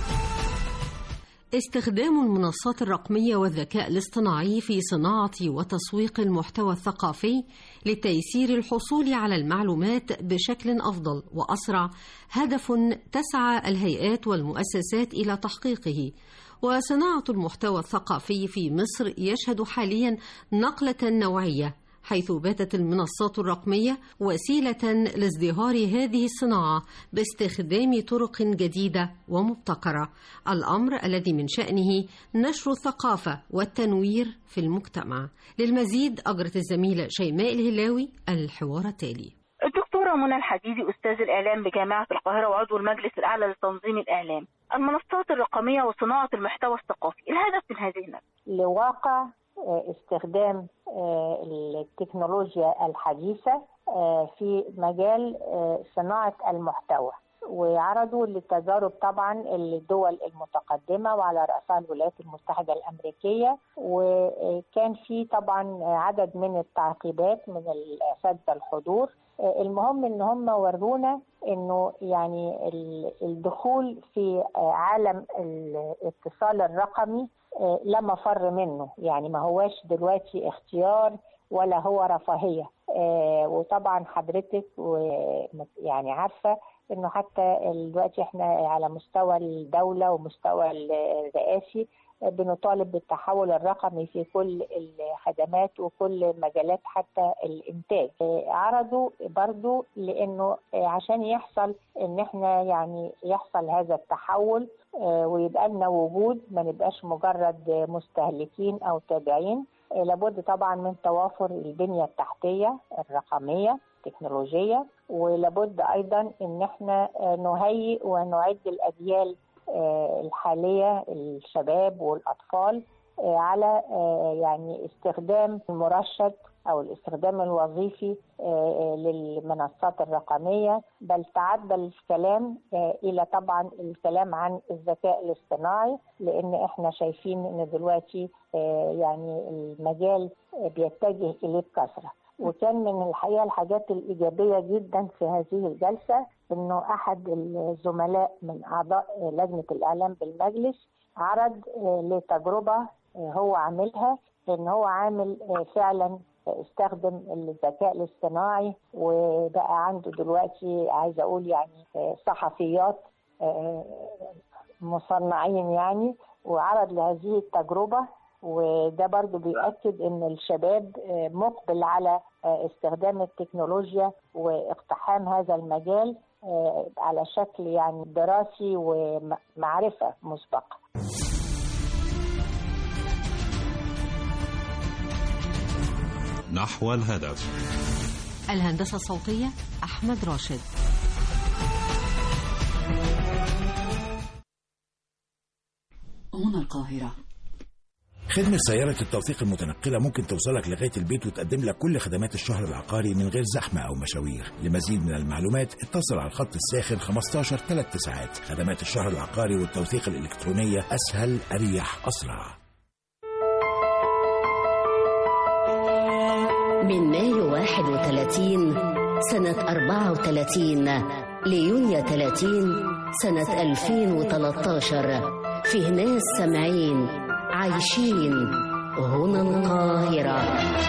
استخدام المنصات الرقمية والذكاء الاصطناعي في صناعة وتسويق المحتوى الثقافي لتيسير الحصول على المعلومات بشكل أفضل وأسرع هدف تسعى الهيئات والمؤسسات إلى تحقيقه وصناعة المحتوى الثقافي في مصر يشهد حاليا نقلة نوعية حيث باتت المنصات الرقمية وسيلة لازدهار هذه الصناعة باستخدام طرق جديدة ومبتكرة الأمر الذي من شأنه نشر الثقافة والتنوير في المجتمع للمزيد أجرت الزميلة شيماء الهلاوي الحوار التالي الدكتورة منى الحديدي أستاذ الإعلام بجامعة القاهرة وعضو المجلس الأعلى لتنظيم الإعلام المنصات الرقمية وصناعة المحتوى الثقافي الهدف من هذه الندوة لواقع استخدام التكنولوجيا الحديثة في مجال صناعة المحتوى وعرضوا للتجارب طبعا الدول المتقدمة وعلى رأسها الولايات المتحدة الأمريكية وكان في طبعا عدد من التعقيبات من الأساتذة الحضور المهم ان هم ورونا انه يعني الدخول في عالم الاتصال الرقمي لا مفر منه يعني ما هواش دلوقتي اختيار ولا هو رفاهيه وطبعا حضرتك يعني عارفه انه حتى دلوقتي احنا على مستوى الدوله ومستوى الرئاسي بنطالب بالتحول الرقمي في كل الخدمات وكل مجالات حتى الانتاج عرضوا برضو لانه عشان يحصل ان احنا يعني يحصل هذا التحول ويبقى لنا وجود ما نبقاش مجرد مستهلكين او تابعين لابد طبعا من توافر البنيه التحتيه الرقميه التكنولوجية ولابد أيضا إن احنا آه، نهيئ ونعد الأجيال آه، الحالية الشباب والأطفال آه، على آه، يعني استخدام المرشد أو الاستخدام الوظيفي آه، آه، للمنصات الرقمية بل تعدى الكلام آه، إلى طبعا الكلام عن الذكاء الاصطناعي لأن احنا شايفين إن دلوقتي آه، يعني المجال آه، بيتجه إليه بكثرة وكان من الحقيقة الحاجات الإيجابية جدا في هذه الجلسة إنه أحد الزملاء من أعضاء لجنة الإعلام بالمجلس عرض آه، لتجربة آه، هو عاملها إن هو عامل آه، فعلا استخدم الذكاء الاصطناعي وبقى عنده دلوقتي عايزه اقول يعني آه، صحفيات آه، مصنعين يعني وعرض لهذه التجربة وده برضو بيأكد ان الشباب آه، مقبل على آه، استخدام التكنولوجيا واقتحام هذا المجال آه، على شكل يعني دراسي ومعرفة مسبقة نحو الهدف الهندسة الصوتية أحمد راشد هنا القاهرة خدمة سيارة التوثيق المتنقلة ممكن توصلك لغاية البيت وتقدم لك كل خدمات الشهر العقاري من غير زحمة أو مشاوير لمزيد من المعلومات اتصل على الخط الساخن 15 3 ساعات خدمات الشهر العقاري والتوثيق الإلكترونية أسهل أريح أسرع من مايو 31 سنة 34 ليونيو 30 سنة 2013 فيه ناس سامعين عايشين هنا القاهرة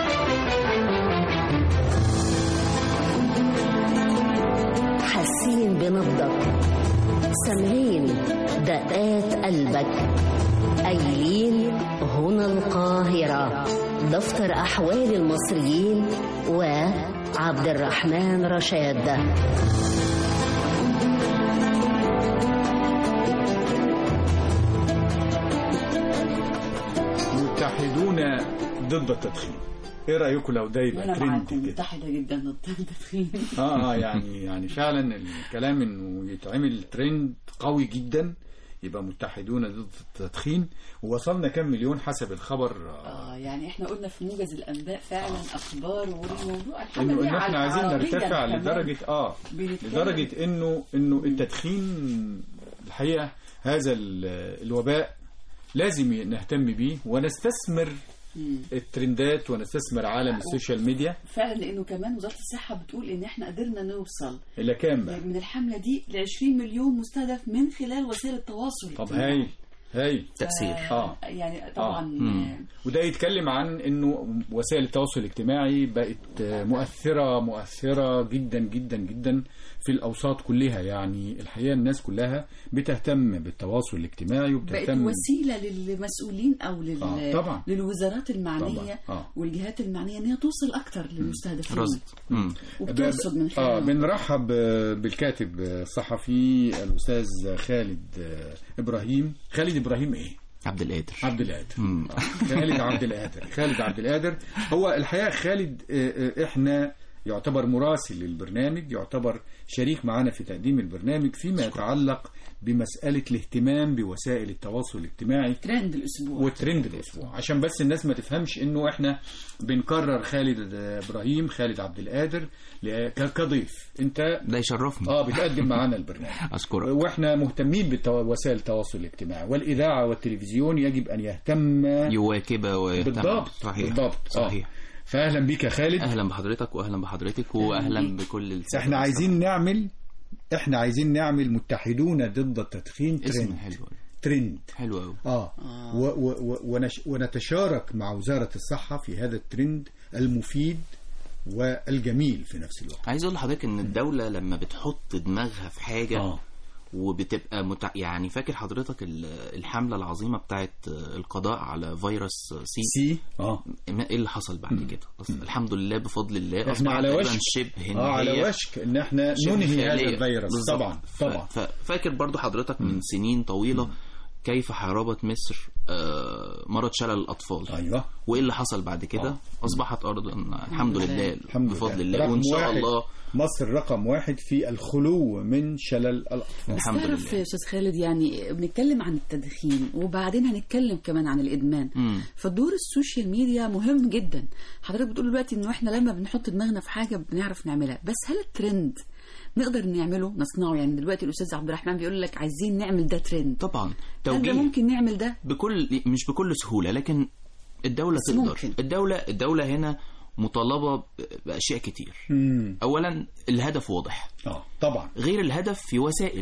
حاسين بنبضك سامعين دقات قلبك قايلين هنا القاهرة دفتر أحوال المصريين وعبد الرحمن رشاد متحدون ضد التدخين ايه رايكم لو ده يبقى أنا ترند معاكم كده متحدة جدا ضد التدخين اه اه يعني يعني فعلا الكلام انه يتعمل ترند قوي جدا يبقى متحدون ضد التدخين ووصلنا كام مليون حسب الخبر آه، اه يعني احنا قلنا في موجز الانباء فعلا اخبار والموضوع الحمد انه لله ان احنا على عايزين العربية نرتفع كمان. لدرجه اه بنتكلم. لدرجه انه انه التدخين الحقيقه هذا ال- الوباء لازم نهتم بيه ونستثمر مم. الترندات ونستثمر عالم السوشيال ميديا فعلا لانه كمان وزاره الصحه بتقول ان احنا قدرنا نوصل الى كام بقى من الحمله دي ل 20 مليون مستهدف من خلال وسائل التواصل طب الاجتماعي. هايل هايل تأثير. اه يعني طبعا مم. وده يتكلم عن انه وسائل التواصل الاجتماعي بقت مؤثره مؤثره جدا جدا جدا في الاوساط كلها يعني الحقيقه الناس كلها بتهتم بالتواصل الاجتماعي بقت وبتهتم وسيله للمسؤولين او لل... آه، طبعا. للوزارات المعنيه طبعا. آه. والجهات المعنيه ان هي توصل اكتر للمستهدفين وبترصد من اه خلال بنرحب بالكاتب الصحفي الاستاذ خالد ابراهيم خالد ابراهيم ايه عبد القادر عبد القادر آه، خالد عبد القادر خالد عبد القادر هو الحقيقه خالد آه، آه، احنا يعتبر مراسل للبرنامج يعتبر شريك معنا في تقديم البرنامج فيما يتعلق بمسألة الاهتمام بوسائل التواصل الاجتماعي ترند الاسبوع وترند الاسبوع عشان بس الناس ما تفهمش انه احنا بنكرر خالد ابراهيم خالد عبد القادر ل- ك- كضيف انت ده يشرفني اه بتقدم معانا البرنامج اشكرك واحنا مهتمين بوسائل التواصل الاجتماعي والاذاعه والتلفزيون يجب ان يهتم يواكب ويهتم بالضبط صحيح بالضبط آه. صحيح فاهلا بيك يا خالد اهلا بحضرتك واهلا بحضرتك واهلا بكل السادة احنا عايزين نعمل احنا عايزين نعمل متحدون ضد التدخين اسم ترند حلو ترند حلو قوي اه و و و ونش ونتشارك مع وزارة الصحة في هذا الترند المفيد والجميل في نفس الوقت عايز اقول لحضرتك ان الدوله لما بتحط دماغها في حاجه آه. وبتبقى متع... يعني فاكر حضرتك ال- الحمله العظيمه بتاعت القضاء على فيروس سي سي اه ايه اللي حصل بعد كده أصل الحمد لله بفضل الله احنا أصبح على تقريباً وشك شبه اه على نهاية- وشك ان احنا شبه ننهي هذا خيالية. الفيروس بالظبط. طبعا ف- طبعا ف- فاكر برضو حضرتك من سنين طويلة كيف حاربت مصر آه، مرض شلل الاطفال ايوه وايه اللي حصل بعد كده اصبحت ارضا الحمد لله الحمد بفضل لله. الله رقم وان شاء واحد. الله مصر رقم واحد في الخلو من شلل الأطفال بس تعرف يا استاذ خالد يعني بنتكلم عن التدخين وبعدين هنتكلم كمان عن الادمان مم. فدور السوشيال ميديا مهم جدا حضرتك بتقول دلوقتي انه احنا لما بنحط دماغنا في حاجه بنعرف نعملها بس هل الترند نقدر نعمله نصنعه يعني دلوقتي الاستاذ عبد الرحمن بيقول لك عايزين نعمل ده ترند طبعا هل توجيه ده ممكن نعمل ده بكل مش بكل سهولة لكن الدولة بس تقدر ممكن. الدولة الدولة هنا مطالبة ب- بأشياء كتير مم. أولا الهدف واضح اه طبعا غير الهدف في وسائل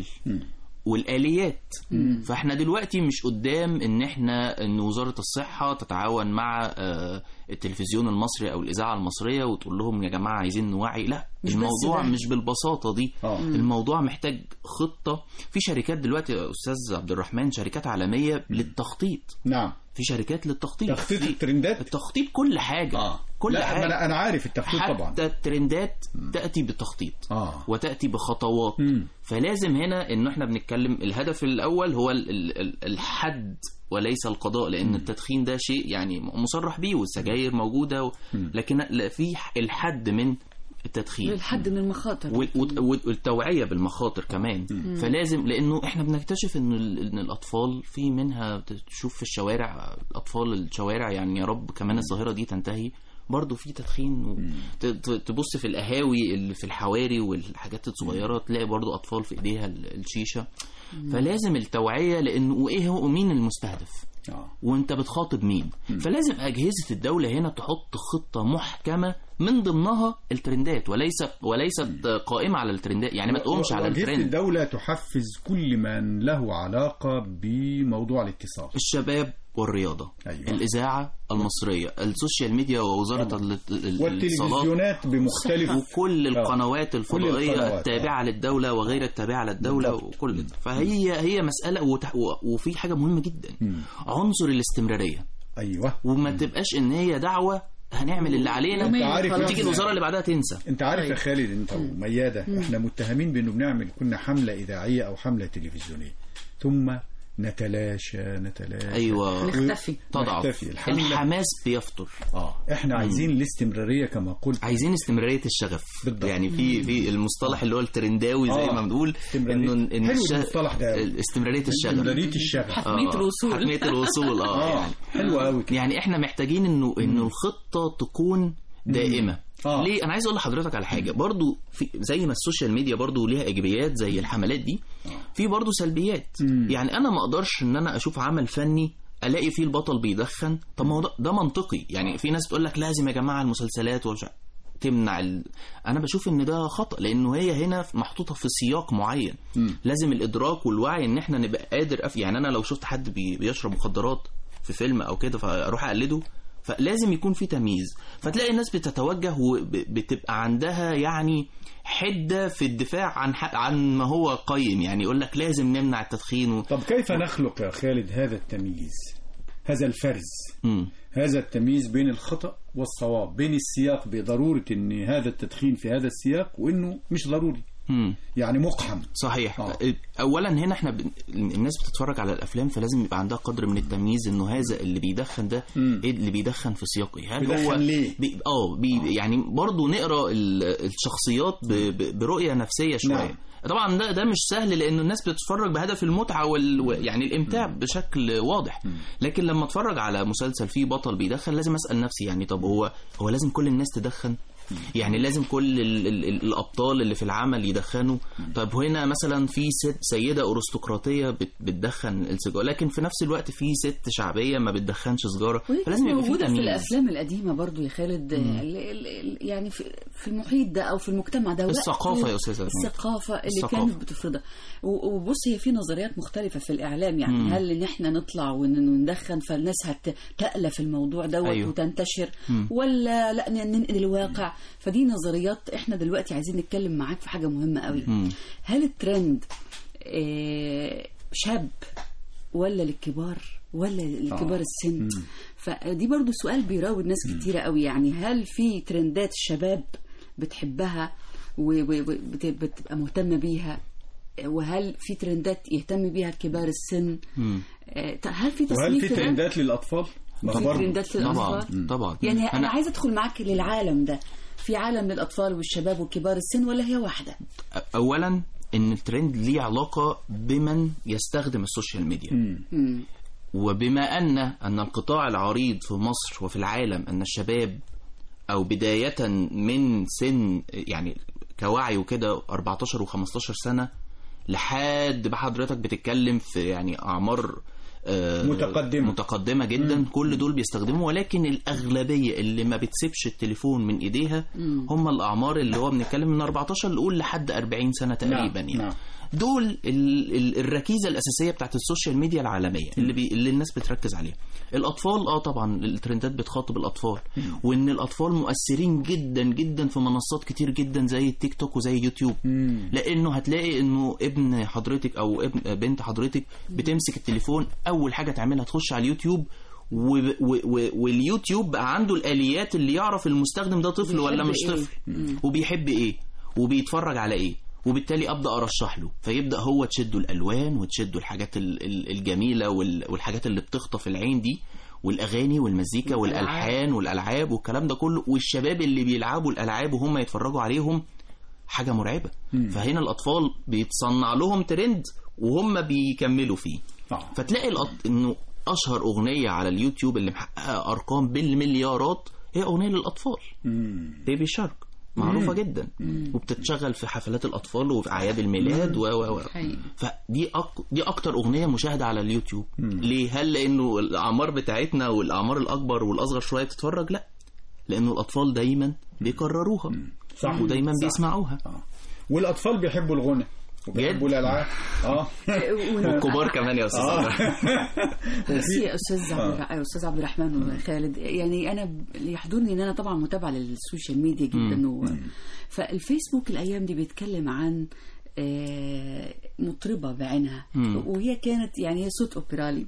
والآليات مم. فاحنا دلوقتي مش قدام ان احنا ان وزارة الصحة تتعاون مع آه، التلفزيون المصري او الإذاعة المصرية وتقول لهم يا جماعة عايزين نوعي لا مش بس الموضوع ده. مش بالبساطة دي آه. مم. الموضوع محتاج خطة في شركات دلوقتي يا أستاذ عبد الرحمن شركات عالمية للتخطيط نعم في شركات للتخطيط تخطيط في- الترندات التخطيط كل حاجة آه. كل لا حاجة أنا, أنا عارف التخطيط حتى طبعا الترندات تأتي بتخطيط آه. وتأتي بخطوات فلازم هنا انه احنا بنتكلم الهدف الاول هو ال- ال- ال- الحد وليس القضاء لان التدخين ده شيء يعني مصرح بيه والسجاير موجوده و... لكن لا في ح- الحد من التدخين للحد من المخاطر وال- وال- وال- والتوعيه بالمخاطر كمان مم. فلازم لانه احنا بنكتشف ان ال- ان الاطفال في منها تشوف في الشوارع اطفال الشوارع يعني يا رب كمان الظاهره دي تنتهي برضه في تدخين و... ت- ت- تبص في القهاوي اللي في الحواري والحاجات الصغيره تلاقي برضه اطفال في ايديها ال- الشيشه مم. فلازم التوعيه لانه وايه هو مين المستهدف آه. وانت بتخاطب مين فلازم اجهزه الدوله هنا تحط خطه محكمه من ضمنها الترندات وليس وليست قائمه على الترندات يعني ما تقومش على وأجهزة الترند الدولة تحفز كل من له علاقة بموضوع الاتصال الشباب والرياضه أيوة. الاذاعه المصريه السوشيال ميديا ووزاره ال- ال- الاتصالات والتلفزيونات بمختلف وكل القنوات الفضائيه القنوات، التابعه للدوله وغير التابعه للدوله وكل ده فهي هي مساله وتح- و- وفي حاجه مهمه جدا عنصر الاستمراريه ايوه وما تبقاش ان هي دعوه هنعمل اللي علينا انت عارف وتيجي الوزاره اللي بعدها تنسى انت عارف يا خالد انت وميادة احنا متهمين بانه بنعمل كنا حملة اذاعية او حملة تلفزيونية ثم نتلاشى نتلاشى ايوه نختفي تضعف نختفي الحملة الحماس بيفطر اه احنا مم. عايزين الاستمرارية كما قلت عايزين استمراريه الشغف بالضبط. يعني في في المصطلح اللي هو الترنداوي زي آه. ما بنقول استمرارية. انه ان حلو الش- المصطلح ده أوي. استمراريه الشغف استمرارية الشغف. حتمية آه. الوصول. حتميه الوصول اه, آه. يعني حلو قوي يعني احنا محتاجين انه انه الخطه تكون دائمه آه. ليه انا عايز اقول لحضرتك على حاجه برضو في زي ما السوشيال ميديا برضو ليها ايجابيات زي الحملات دي في برضو سلبيات يعني انا ما اقدرش ان انا اشوف عمل فني الاقي فيه البطل بيدخن طب ما هو ده, ده منطقي يعني في ناس تقول لك لازم يا جماعه المسلسلات ومش عارف- تمنع ال... انا بشوف ان ده خطا لانه هي هنا محطوطه في سياق معين لازم الادراك والوعي ان احنا نبقى قادر أف... يعني انا لو شفت حد بي... بيشرب مخدرات في فيلم او كده فاروح اقلده فلازم يكون في تمييز فتلاقي الناس بتتوجه وبتبقى عندها يعني حده في الدفاع عن حق عن ما هو قيم يعني يقول لك لازم نمنع التدخين و... طب كيف نخلق يا خالد هذا التمييز هذا الفرز مم. هذا التمييز بين الخطأ والصواب بين السياق بضرورة ان هذا التدخين في هذا السياق وانه مش ضروري مم. يعني مقحم صحيح آه. اولا هنا احنا ب... الناس بتتفرج على الافلام فلازم يبقى عندها قدر من التمييز انه هذا اللي بيدخن ده مم. ايه اللي بيدخن في سياق ايه هل بيدخن هو ليه؟ بي... اه بي... يعني برضه نقرا ال... الشخصيات ب... ب... برؤيه نفسيه شويه نعم. طبعا ده ده مش سهل لانه الناس بتتفرج بهدف المتعه وال... و- يعني الامتاع بشكل واضح لكن لما اتفرج على مسلسل فيه بطل بيدخن لازم اسال نفسي يعني طب هو هو لازم كل الناس تدخن يعني لازم كل ال ال ال الابطال اللي في العمل يدخنوا طب هنا مثلا في ست سيده ارستقراطيه بت بتدخن السيجاره لكن في نفس الوقت في ست شعبيه ما بتدخنش سيجاره وهي فلازم يبقى في موجودة في تمييز الأفلام القديمة برضو يا خالد مم. ال- ال- ال- يعني في, في المحيط ده أو في المجتمع ده وقت الثقافة يا أستاذة أمين. الثقافة اللي الثقافة. كانت بتفرضها و- وبص هي في نظريات مختلفة في الإعلام يعني مم. هل إن إحنا نطلع ون- وندخن فالناس هتألف الموضوع دوت أيوه. وتنتشر مم. ولا لا ن- ننقل الواقع فدي نظريات إحنا دلوقتي عايزين نتكلم معاك في حاجة مهمة قوي مم. هل الترند آه، شاب ولا للكبار ولا لكبار آه. السن مم. فدي برضو سؤال بيراود ناس كتيرة قوي يعني هل في ترندات الشباب بتحبها وبتبقى مهتمة بيها وهل في ترندات يهتم بيها كبار السن مم. آه، هل في وهل تصنيف في كده؟ ترندات للأطفال؟ ما في برضه. ترندات للأطفال طبعا طبعا يعني أنا, أنا عايزة أدخل معاك للعالم ده في عالم للأطفال والشباب وكبار السن ولا هي واحدة؟ اولا ان الترند ليه علاقه بمن يستخدم السوشيال ميديا مم. وبما ان ان القطاع العريض في مصر وفي العالم ان الشباب او بدايه من سن يعني كوعي وكده 14 و15 سنه لحد بقى حضرتك بتتكلم في يعني اعمار آه، متقدمة. متقدمه جدا كل دول بيستخدموا ولكن الاغلبيه اللي ما بتسيبش التليفون من ايديها مم. هم الاعمار اللي هو بنتكلم من 14 نقول لحد 40 سنه تقريبا نعم، يعني نعم. دول ال ال الركيزه الاساسيه بتاعت السوشيال ميديا العالميه اللي, بي اللي الناس بتركز عليها الاطفال اه طبعا الترندات بتخاطب الاطفال وان الاطفال مؤثرين جدا جدا في منصات كتير جدا زي التيك توك وزي يوتيوب لانه هتلاقي انه ابن حضرتك او ابن بنت حضرتك بتمسك التليفون اول حاجه تعملها تخش على اليوتيوب و و و واليوتيوب بقى عنده الاليات اللي يعرف المستخدم ده طفل ولا بيحب مش إيه؟ طفل وبيحب ايه وبيتفرج على ايه وبالتالي ابدا ارشح له فيبدا هو تشده الالوان وتشده الحاجات ال- ال- الجميله وال- والحاجات اللي بتخطف العين دي والاغاني والمزيكا والألعاب. والالحان والالعاب والكلام ده كله والشباب اللي بيلعبوا الالعاب وهم يتفرجوا عليهم حاجه مرعبه فهنا الاطفال بيتصنع لهم ترند وهم بيكملوا فيه فتلاقي الأط... انه اشهر اغنيه على اليوتيوب اللي محققه ارقام بالمليارات هي اغنيه للاطفال بيبي شارك معروفه مم. جدا وبتتشغل في حفلات الاطفال وفي اعياد الميلاد و و و فدي أك... دي اكتر اغنيه مشاهده على اليوتيوب ليه هل لانه الاعمار بتاعتنا والاعمار الاكبر والاصغر شويه بتتفرج لا لانه الاطفال دايما بيكرروها صح. ودايما صح. بيسمعوها والأطفال بيحبوا الغنى وبيحبوا الألعاب اه والكبار كمان يا استاذ آه. عمرو. بس يا استاذ عبد آه. الرح- استاذ عبد الرحمن وخالد يعني انا ب- اللي يحضرني ان انا طبعا متابعه للسوشيال ميديا جدا مم. و... فالفيسبوك الايام دي بيتكلم عن آه، مطربه بعينها مم. وهي كانت يعني هي صوت اوبرالي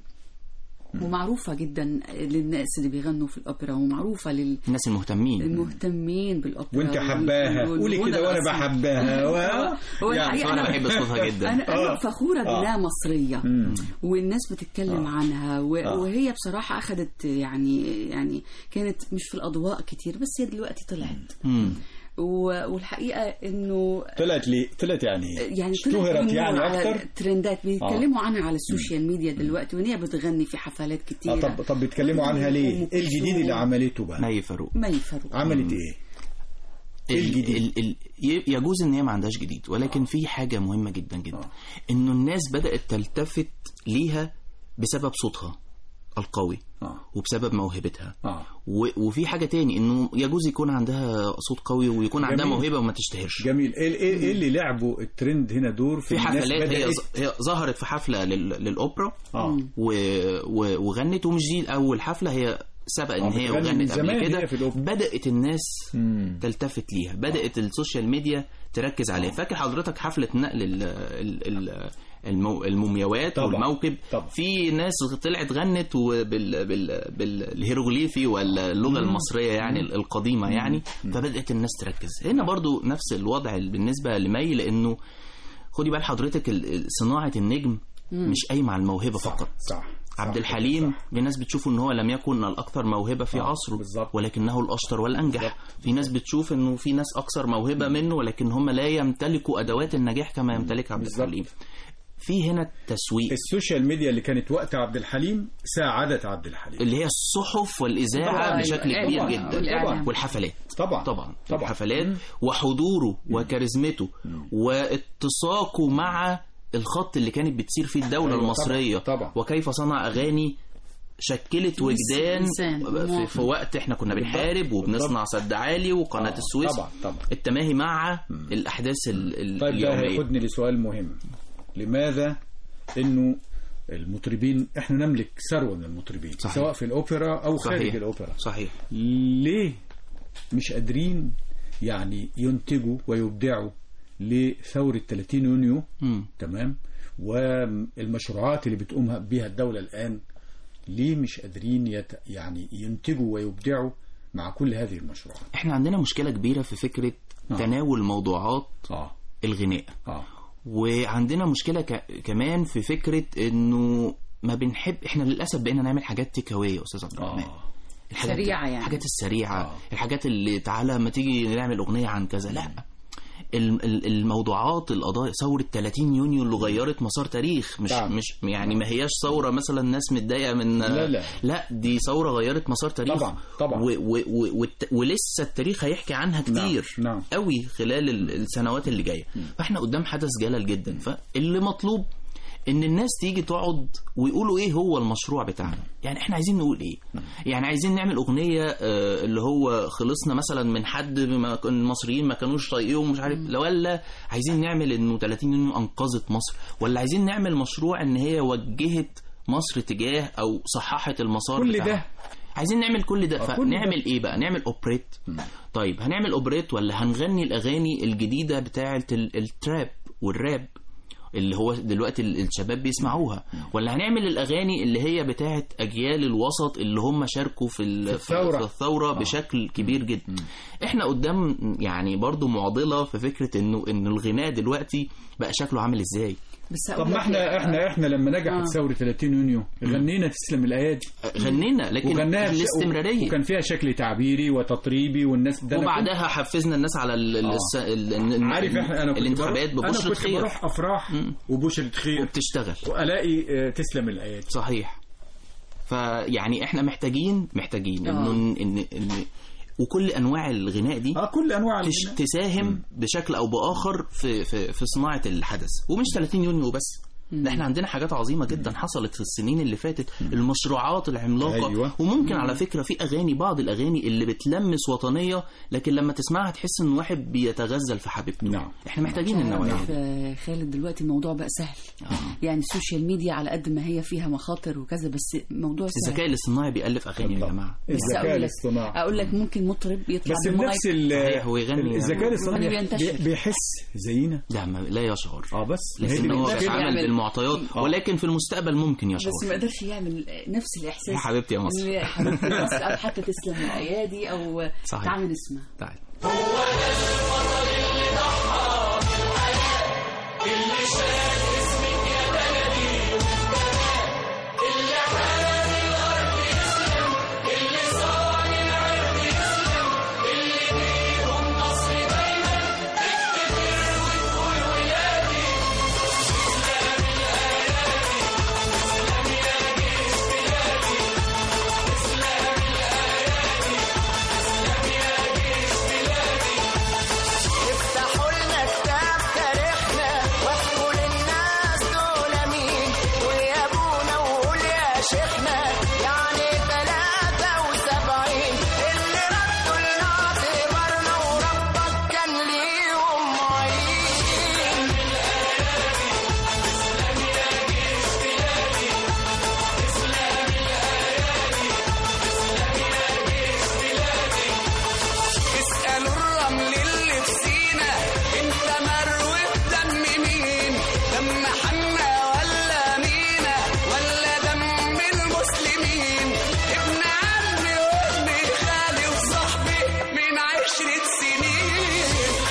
ومعروفة جدا للناس اللي بيغنوا في الأوبرا ومعروفة لل... الناس المهتمين المهتمين بالأوبرا وانت حباها وال- قولي والغنى كده وانا الأصيل. بحبها و... هو يعني الحقيقة أنا بحب صوتها جدا. أنا, أنا آه. فخورة آه. بأنها مصرية مم. والناس بتتكلم عنها و... آه. وهي بصراحة أخذت يعني يعني كانت مش في الأضواء كتير بس هي دلوقتي طلعت مم. و... والحقيقة إنه طلعت لي طلعت يعني يعني اشتهرت طلعت يعني على اكتر ترندات بيتكلموا عنها على السوشيال ميديا دلوقتي وان هي بتغني في حفلات آه كتيرة طب طب بيتكلموا عنها ليه؟ ايه الجديد اللي عملته بقى؟ مي فاروق مي فاروق عملت ايه؟ ال ال ال ي- يجوز ان هي ما عندهاش جديد ولكن في حاجه مهمه جدا جدا انه الناس بدات تلتفت ليها بسبب صوتها القوي وبسبب موهبتها و- وفي حاجه تاني انه يجوز يكون عندها صوت قوي ويكون عندها جميل. موهبه وما تشتهرش جميل ايه ايه إيه اللي لعبوا الترند هنا دور في, في الناس حفلات هي, بدأت- ظ- هي ظهرت في حفله لل... للاوبرا آه. و... و... وغنت ومش دي اول حفله هي سبق ان آه، هي بتغني من وغنت زمان قبل هي كده في الأوبرا. بدات الناس تلتفت ليها بدات السوشيال ميديا تركز عليها فاكر حضرتك حفله نقل ال... ال... ال... المو... المومياوات طبعا. والموكب طبعا. في ناس طلعت غنت وبال... بال... بالهيروغليفي ولا اللغه مم. المصريه يعني القديمه يعني فبدات الناس تركز هنا برضو نفس الوضع بالنسبه لمي لانه خدي بال حضرتك ال- ال- صناعه النجم مم. مش قايمه على الموهبه فقط صح عبد الحليم في ناس بتشوف ان هو لم يكن الاكثر موهبه في عصره ولكنه الاشطر والانجح في ناس بتشوف انه في ناس اكثر موهبه منه ولكن هم لا يمتلكوا ادوات النجاح كما يمتلكها عبد الحليم في هنا تسويق السوشيال ميديا اللي كانت وقت عبد الحليم ساعدت عبد الحليم اللي هي الصحف والاذاعه طبعاً. بشكل كبير طبعاً. جدا والإعلام. والحفلات طبعا طبعا طبعا الحفلات وحضوره وكاريزمته واتساقه مع الخط اللي كانت بتسير فيه الدوله أيوة، المصريه طبعاً. طبعاً. وكيف صنع اغاني شكلت وجدان إنسان. في, في وقت احنا كنا بنحارب وبنصنع سد عالي وقناه السويس طبعا طبعا التماهي مع الاحداث ال- ال- طيب ده اليوميه هياخدني لسؤال مهم لماذا انه المطربين احنا نملك ثروه من المطربين صحيح. سواء في الاوبرا او خارج صحيح. الاوبرا صحيح ليه مش قادرين يعني ينتجوا ويبدعوا لثورة 30 يونيو مم. تمام والمشروعات اللي بتقوم بها الدولة الآن ليه مش قادرين يت... يعني ينتجوا ويبدعوا مع كل هذه المشروعات احنا عندنا مشكله كبيره في فكره آه. تناول موضوعات آه. الغناء آه. وعندنا مشكله ك... كمان في فكره انه ما بنحب احنا للاسف بقينا نعمل حاجات تيك اواي يا استاذ عبد الرحمن الحاجات سريعة يعني. الحاجات السريعه آه. الحاجات اللي تعالى ما تيجي نعمل اغنيه عن كذا لا ال- ال- الموضوعات القضايا ثورة 30 يونيو اللي غيرت مسار تاريخ مش نعم. مش يعني ما هياش ثورة مثلا ناس متضايقة من لا، لا. لا دي ثورة غيرت مسار تاريخ طبعا، طبعا. و و و والت- ولسه التاريخ هيحكي عنها كتير نعم، نعم. قوي خلال ال- السنوات اللي جايه فاحنا قدام حدث جلل جدا فاللي مطلوب ان الناس تيجي تقعد ويقولوا ايه هو المشروع بتاعنا يعني احنا عايزين نقول ايه يعني عايزين نعمل اغنيه آه، اللي هو خلصنا مثلا من حد ما كان المصريين ما كانوش طايقيهم مش عارف لا ولا عايزين نعمل انه 30 يونيو انقذت مصر ولا عايزين نعمل مشروع ان هي وجهت مصر تجاه او صححت المسار كل بتاعها. ده. عايزين نعمل كل ده آه، كل ده. فنعمل ايه بقى نعمل اوبريت طيب هنعمل اوبريت ولا هنغني الاغاني الجديده بتاعه ال- التراب والراب اللي هو دلوقتي ال- الشباب بيسمعوها ولا هنعمل الاغاني اللي هي بتاعه اجيال الوسط اللي هم شاركوا في ال- في الثورة. في الثوره بشكل كبير جدا احنا قدام يعني برضو معضله في فكره انه ان الغناء دلوقتي بقى شكله عامل ازاي بس طب ما احنا احنا احنا لما نجحت ثوره 30 يونيو غنينا تسلم الايادي غنينا لكن وغناها بش- الاستمرارية. وكان فيها شكل تعبيري وتطريبي والناس ده أنا وبعدها حفزنا الناس على ال ال آه. الس- ال ال عارف احنا انا كنت الانتخابات بروح- ببشرة انا كنت خير بروح افراح وبشرة خير وبتشتغل والاقي آه، تسلم الايادي صحيح فيعني احنا محتاجين محتاجين آه. انه ان ان ان وكل انواع الغناء دي اه كل انواع تش الغناء. تساهم بشكل او باخر في في في صناعه الحدث ومش 30 يونيو بس ده احنا عندنا حاجات عظيمه جدا حصلت في السنين اللي فاتت المشروعات العملاقه أيوة. وممكن مم. على فكره في اغاني بعض الاغاني اللي بتلمس وطنيه لكن لما تسمعها تحس ان واحد بيتغزل في حبيبته نعم احنا محتاجين النوعيه دي في خالد دلوقتي الموضوع بقى سهل يعني السوشيال ميديا على قد ما هي فيها مخاطر وكذا بس موضوع سهل الذكاء الاصطناعي بيألف اغاني يا جماعه بس اقول لك اقول لك ممكن مطرب يطلع بس بالمايك. بنفس ال- صحيح، ويغني الذكاء الاصطناعي يعني بينتشر. بي- بيحس زينا لا ما لا يشعر اه بس ما هي لكن دي هو المشكلة. بيتعامل يعمل- بالمعطيات آه. ولكن في المستقبل ممكن يشعر بس ما قدرش يعمل نفس الاحساس يا حبيبتي يا مصر. اللي حبيبتي يا مصر او حتى تسلم الايادي او صحيح. تعال نسمع تعال اللي شال اسمك يا بلدي اللي حامل الارض يسلم اللي صان العرض يسلم اللي بيهم مصر دايما تفتكر وتقول ولادي تسلم الايادي تسلم يا جيش بلادي تسلم الايادي تسلم يا جيش بلادي افتحوا لنا كتاب تاريخنا واحكوا للناس دول مين قول يا ابونا وقول يا شيخنا يعني ثلاثة وسبعين اللي ردوا لنا اعتبارنا وربك كان ليهم معين اسألوا الرمل اللي في سينا انت مروي بدم مين دم حنا ولا مينا ولا دم المسلمين ابن عمي وابن خالي وصاحبي من عشرة سنين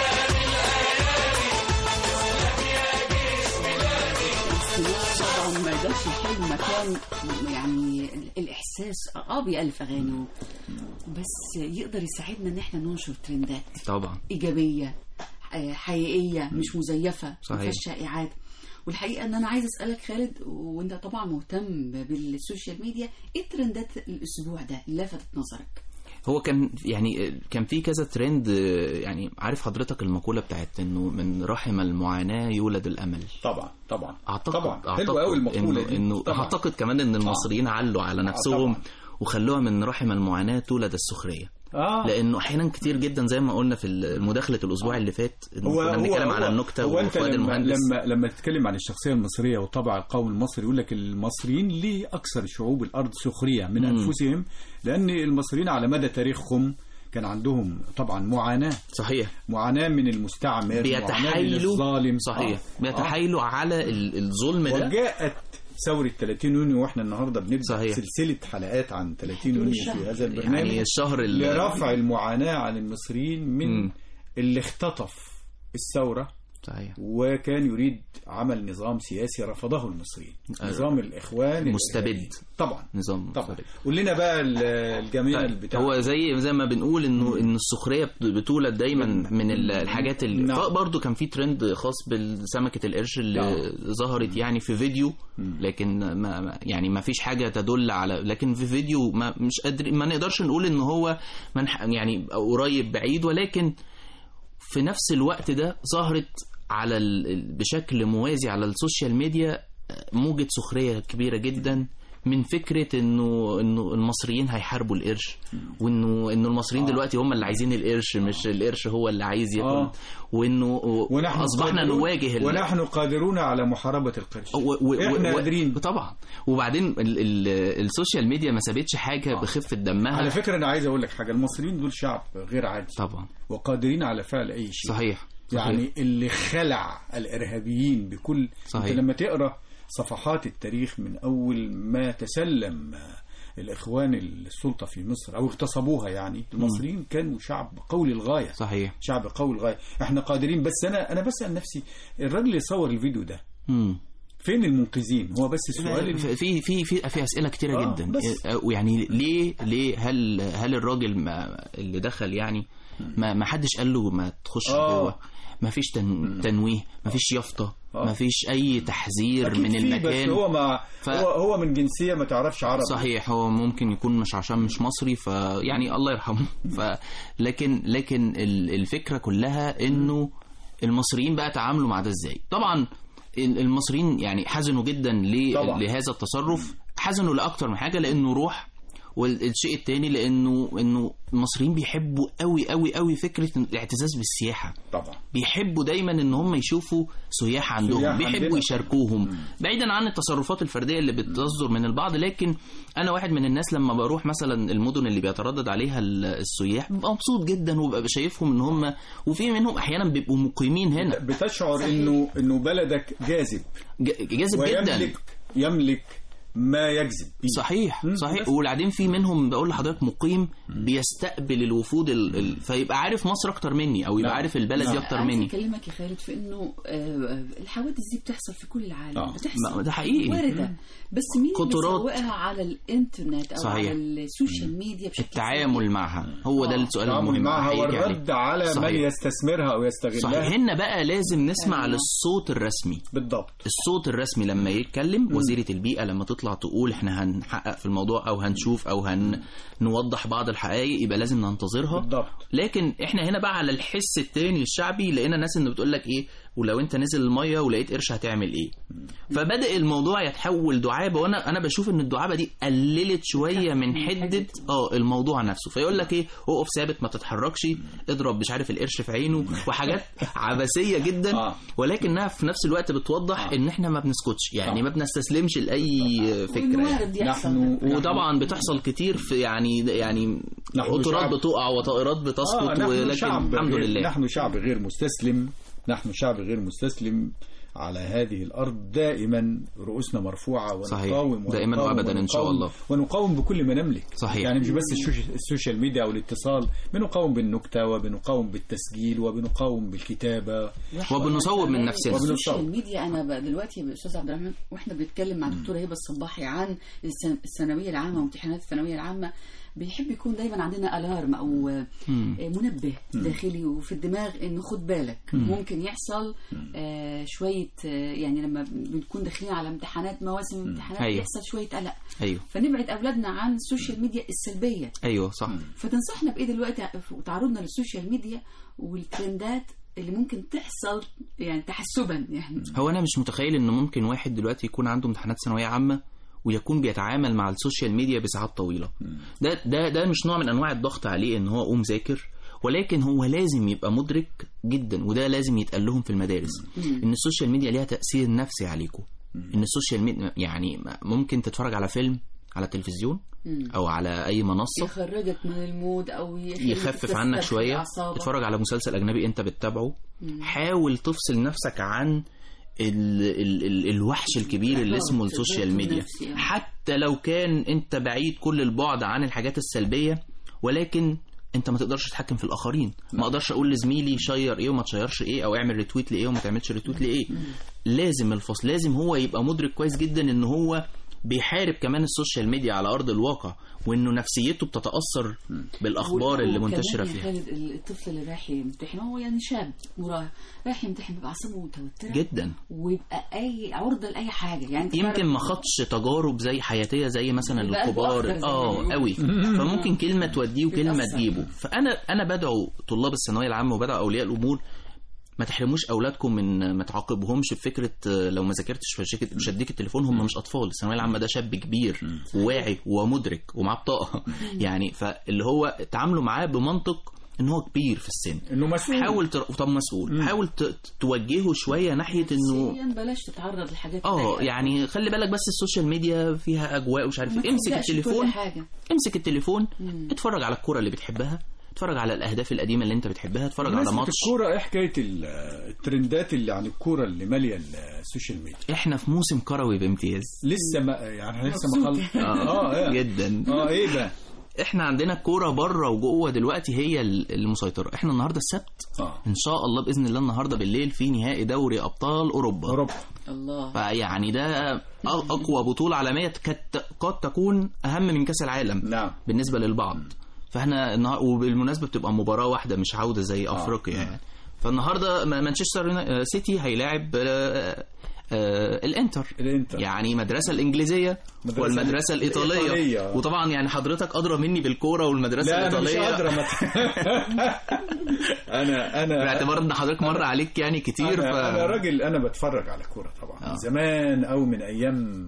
طبعا ما يقدرش يحل مكان يعني ال- الاحساس اه بيالف اغاني و- بس يقدر يساعدنا ان احنا ننشر ترندات طبعا ايجابيه آه، حقيقيه مش مزيفه ما صحيح. فيهاش شائعات والحقيقه ان انا عايزه اسالك خالد وانت طبعا مهتم بالسوشيال ميديا ايه ترندات الاسبوع ده اللي لفتت نظرك هو كان يعني كان في كذا ترند يعني عارف حضرتك المقولة بتاعت انه من رحم المعاناة يولد الامل طبعا طبعا اعتقد طبعا اعتقد حلوه قوي المقوله انه, دي إنه طبعا. اعتقد كمان ان المصريين علوا على نفسهم طبعا. وخلوها من رحم المعاناة تولد السخرية آه. لانه احيانا كتير جدا زي ما قلنا في مداخله الاسبوع اللي فات إنه هو كنا هو بنتكلم هو على النكته هو انت وفؤاد لما المهندس لما لما تتكلم عن الشخصيه المصريه والطبع القومي المصري يقول لك المصريين ليه اكثر شعوب الارض سخريه من مم. انفسهم لان المصريين على مدى تاريخهم كان عندهم طبعا معاناه صحيح معاناه من المستعمر معاناة من بيتحايلوا الظالم صحيح آه. بيتحايلوا على ال- الظلم ده وجاءت ثورة 30 يونيو واحنا النهارده بنبدا صحيح. سلسلة حلقات عن 30 يونيو في هذا البرنامج يعني الشهر ال- لرفع المعاناة عن المصريين من مم. اللي اختطف الثورة صحيح وكان يريد عمل نظام سياسي رفضه المصريين نظام الإخوان مستبد الإرهابي. طبعا نظام طبعا قول لنا بقى ال- الجميع بتاع هو زي زي ما بنقول انه ان السخريه بت- بتولد دايما من ال- الحاجات اللي نعم. برضه كان في ترند خاص بسمكه القرش اللي ظهرت يعني في فيديو لكن ما ما- يعني ما فيش حاجه تدل على لكن في فيديو ما مش قادر ما نقدرش نقول ان هو منح يعني قريب بعيد ولكن في نفس الوقت ده ظهرت على ال- ال- بشكل موازي على السوشيال ميديا موجة سخرية كبيرة جدا من فكرة انه انه المصريين هيحاربوا القرش وانه انه المصريين دلوقتي هم اللي عايزين القرش مش القرش هو اللي عايز ياكل آه. وانه ونحن اصبحنا قادرون- نواجه ال- ونحن قادرون على محاربة القرش و- و- احنا و- قادرين طبعا وبعدين ال ال السوشيال ميديا ما سابتش حاجة بخفة دمها على فكرة أنا عايز أقول لك حاجة المصريين دول شعب غير عادي طبعا وقادرين على فعل أي شيء صحيح يعني اللي خلع الإرهابيين بكل صحيح. أنت لما تقرأ صفحات التاريخ من أول ما تسلم الإخوان السلطة في مصر أو اغتصبوها يعني المصريين كانوا شعب قوي للغاية صحيح شعب قوي للغاية احنا قادرين بس أنا أنا بسأل نفسي الراجل اللي صور الفيديو ده مم. فين المنقذين هو بس السؤال في في في في, في اسئله كتيره آه، جدا بس. ويعني ليه ليه هل هل الراجل ما اللي دخل يعني ما ما حدش قال له ما تخش آه. جوه ما فيش تن تنويه ما فيش يافطه آه. ما فيش اي تحذير أكيد من في، المكان بس هو ما ف- هو هو من جنسية ما تعرفش عربي صحيح هو ممكن يكون مش عشان مش مصري فيعني الله يرحمه ف لكن لكن ال- الفكره كلها انه المصريين بقى تعاملوا مع ده ازاي طبعا ال- المصريين يعني حزنوا جدا ل- طبعا. لهذا التصرف حزنوا لاكتر من حاجه لانه روح والشيء التاني لانه انه المصريين بيحبوا قوي قوي قوي فكره الاعتزاز بالسياحه طبعا بيحبوا دايما ان هم يشوفوا سياح عندهم سياح بيحبوا عندنا. يشاركوهم بعيدا عن التصرفات الفرديه اللي بتصدر من البعض لكن انا واحد من الناس لما بروح مثلا المدن اللي بيتردد عليها ال- السياح ببقى مبسوط جدا وببقى شايفهم ان هم وفي منهم احيانا بيبقوا مقيمين هنا بتشعر انه انه بلدك جاذب ج- جاذب جدا ويملك يملك ما يجذب صحيح صحيح وبعدين في منهم بقول لحضرتك مقيم بيستقبل الوفود ال... ال... فيبقى عارف مصر اكتر مني او يبقى نعم. عارف البلد دي اكتر عايز مني اكلمك يا خالد في انه آه، الحوادث دي بتحصل في كل العالم آه. بتحصل ما- ده حقيقي. وارده مم. بس مين اللي قطرات. بيسوقها على الانترنت او صحيح. على السوشيال ميديا بشكل التعامل معها هو ده السؤال التعامل المهم معها هيجي عليه. والرد على من صحيح. يستثمرها او يستغلها صحيح هنا بقى لازم نسمع للصوت الرسمي بالضبط الصوت الرسمي لما يتكلم وزيرة البيئة لما تطلع تقول احنا هنحقق في الموضوع او هنشوف او هنوضح بعض الحقائق يبقى لازم ننتظرها بالضبط لكن احنا هنا بقى على الحس التاني الشعبي لقينا ناس اللي بتقول لك ايه ولو انت نزل الميه ولقيت قرش هتعمل ايه فبدا الموضوع يتحول دعابه وانا انا بشوف ان الدعابه دي قللت شويه من حده اه الموضوع نفسه فيقول لك ايه اقف ثابت ما تتحركش اضرب مش عارف القرش في عينه وحاجات عبثيه جدا ولكنها في نفس الوقت بتوضح ان احنا ما بنسكتش يعني ما بنستسلمش لاي فكره وارد يعني. يحصل. نحن وطبعا بتحصل كتير في يعني يعني قطارات شعب- بتقع وطائرات بتسقط آه نحن ولكن شعب الحمد غير لله نحن شعب غير مستسلم نحن شعب غير مستسلم على هذه الأرض دائما رؤوسنا مرفوعة صحيح. ونقاوم دائما ونقاوم وأبداً إن شاء ونقاوم الله. ونقاوم بكل ما نملك صحيح. يعني مش بس الشوش- السوشيال ميديا أو الاتصال بنقاوم بالنكتة وبنقاوم بالتسجيل وبنقاوم بالكتابة وبنصور من نفسنا السوشيال ميديا انا بقى دلوقتي يا استاذ عبد الرحمن واحنا بنتكلم مع الدكتوره هبه الصباحي عن السن- الثانويه العامه وامتحانات الثانويه العامه بيحب يكون دايما عندنا الارم او مم. آه، منبه مم. داخلي وفي الدماغ انه خد بالك مم. ممكن يحصل آه، شويه آه، يعني لما بنكون داخلين على امتحانات مواسم امتحانات أيوه. يحصل شويه قلق ايوه فنبعد اولادنا عن السوشيال ميديا السلبيه ايوه صح فتنصحنا بايه دلوقتي وتعرضنا للسوشيال ميديا والترندات اللي ممكن تحصل يعني تحسبا يعني هو انا مش متخيل ان ممكن واحد دلوقتي يكون عنده امتحانات ثانويه عامه ويكون بيتعامل مع السوشيال ميديا بساعات طويله ده ده ده مش نوع من انواع الضغط عليه ان هو قوم ذاكر ولكن هو لازم يبقى مدرك جدا وده لازم يتقال لهم في المدارس مم. ان السوشيال ميديا ليها تاثير نفسي عليكم ان السوشيال ميديا يعني ممكن تتفرج على فيلم على التلفزيون مم. او على اي منصه يخرجك من المود او يخليك يخفف عنك تسترخي شويه أعصابك. اتفرج على مسلسل اجنبي انت بتتابعه مم. حاول تفصل نفسك عن ال ال ال الوحش الكبير اللي الإحباط، اسمه السوشيال الضغط ميديا النفسي، آه. حتى لو كان انت بعيد كل البعد عن الحاجات السلبيه ولكن انت ما تقدرش تتحكم في الاخرين ما اقدرش اقول لزميلي شير ايه وما تشيرش ايه او اعمل ريتويت لايه وما تعملش ريتويت لايه لازم الفصل لازم هو يبقى مدرك كويس جدا ان هو بيحارب كمان السوشيال ميديا على ارض الواقع وانه نفسيته بتتاثر بالاخبار اللي وكمان منتشره يا فيها خالد الطفل اللي رايح يمتحن هو يعني شاب مراهق رايح يمتحن بيبقى اعصابه متوتره جدا ويبقى اي عرضه لاي حاجه يعني أنت يمكن تعرف- ما خدش تجارب زي حياتيه زي مثلا يبقى قلبه الكبار أخضر زي ما اه بيقولوا. قوي فممكن كلمه توديه وكلمه بيتأثر. تجيبه فانا انا بدعو طلاب الثانويه العامه وبدعو اولياء الامور ما تحرموش اولادكم من ما تعاقبهمش بفكره آه، لو ما ذاكرتش فشك- مش هديك التليفون هم مش اطفال الثانويه العامه ده شاب كبير وواعي ومدرك ومعاه بطاقه يعني فاللي هو تعاملوا معاه بمنطق ان هو كبير في السن انه مسؤول حاول تر... طب مسؤول حاول ت... توجهه شويه ناحيه انه نفسياً بلاش تتعرض لحاجات اه تضايقك. يعني خلي بالك بس السوشيال ميديا فيها اجواء ومش عارف ما ايه امسك تصدقش كل التليفون حاجة. امسك التليفون مم. اتفرج على الكوره اللي بتحبها اتفرج على الاهداف القديمه اللي انت بتحبها اتفرج على بمناسبة ماتش الكورة ايه حكاية ال- الترندات اللي عن الكورة اللي مالية السوشيال ميديا احنا في موسم كروي بامتياز لسه ما يعني لسه ما خلص اه إيه؟ جدا اه ايه بقى احنا عندنا الكوره بره وجوه دلوقتي هي ال- المسيطره احنا النهارده السبت آه. ان شاء الله باذن الله النهارده بالليل في نهائي دوري ابطال اوروبا اوروبا الله فيعني ده أ- اقوى بطوله عالميه قد قد تكون اهم من كاس العالم نعم بالنسبه للبعض فاحنا النهار وبالمناسبه بتبقى مباراه واحده مش عوده زي افريقيا يعني فالنهارده م- مانشستر يوناي- سيتي هيلاعب آه، آه، الانتر الانتر يعني مدرسه الانجليزيه مدرسة والمدرسه الايطاليه الإيطالية. وطبعا يعني حضرتك ادرى مني بالكوره والمدرسه لا انا مش الايطاليه قادر ما انا انا باعتبار ان حضرتك مر عليك يعني كتير أنا, ف... انا راجل انا بتفرج على كوره طبعا آه. من زمان او من ايام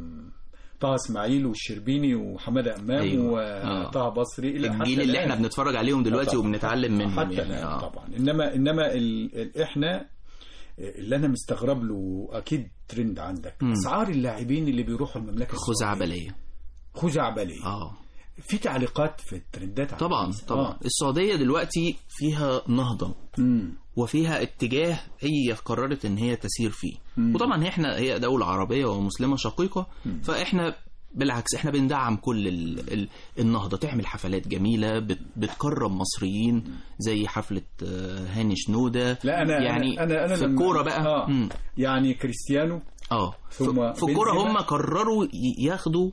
طه اسماعيل والشربيني وحماده امام أيوة. وطه بصري إلى حتى الجيل اللي الآن. احنا بنتفرج عليهم دلوقتي طبعاً. وبنتعلم منهم حتى يعني الآن آه. طبعا انما انما ال... ال... احنا اللي انا مستغرب له اكيد ترند عندك مم. اسعار اللاعبين اللي بيروحوا المملكه خزعبليه خزعبليه اه في تعليقات في الترندات على طبعا الناس. طبعا آه. السعوديه دلوقتي فيها نهضه مم. وفيها اتجاه هي قررت ان هي تسير فيه مم. وطبعا احنا هي دوله عربيه ومسلمه شقيقه فاحنا بالعكس احنا بندعم كل ال ال النهضه تعمل حفلات جميله بت بتكرم مصريين زي حفله آه، هاني شنوده لا انا يعني انا انا, أنا في لما- الكوره بقى آه. مم. يعني كريستيانو اه ثم في في الكوره بنزيما. هم قرروا ي- ياخدوا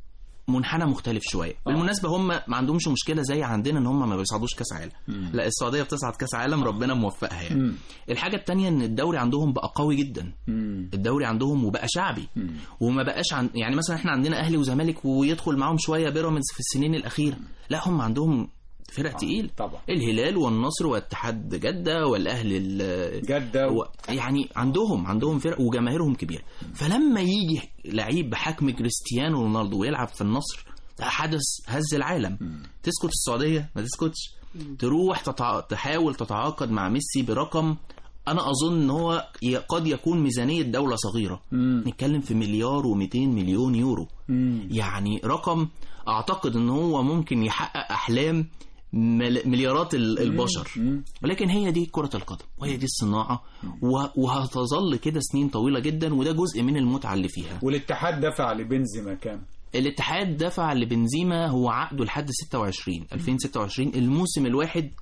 منحنى مختلف شويه بالمناسبه هم ما عندهمش مشكله زي عندنا ان هم ما بيصعدوش كاس عالم مم. لا السعوديه بتصعد كاس عالم ربنا موفقها يعني مم. الحاجه التانية ان الدوري عندهم بقى قوي جدا مم. الدوري عندهم وبقى شعبي مم. وما بقاش عن يعني مثلا احنا عندنا اهلي وزمالك ويدخل معاهم شويه بيراميدز في السنين الاخيره لا هم عندهم فرق تقيل طبعا الهلال والنصر واتحاد جده والاهلي ال- جده و... يعني عندهم عندهم فرق وجماهيرهم كبيره فلما يجي لعيب بحجم كريستيانو رونالدو ويلعب في النصر ده حدث هز العالم تسكت السعوديه ما تسكتش تروح تتع... تحاول تتعاقد مع ميسي برقم انا اظن ان هو ي- قد يكون ميزانيه دوله صغيره مم. نتكلم في مليار و200 مليون يورو مم. يعني رقم اعتقد ان هو ممكن يحقق احلام مل- مليارات ال- البشر مم. ولكن هي دي كرة القدم وهي دي الصناعة و- وهتظل كده سنين طويلة جدا وده جزء من المتعة اللي فيها والاتحاد دفع لبنزيما كام الاتحاد دفع لبنزيما هو عقده لحد 26 2026 الموسم الواحد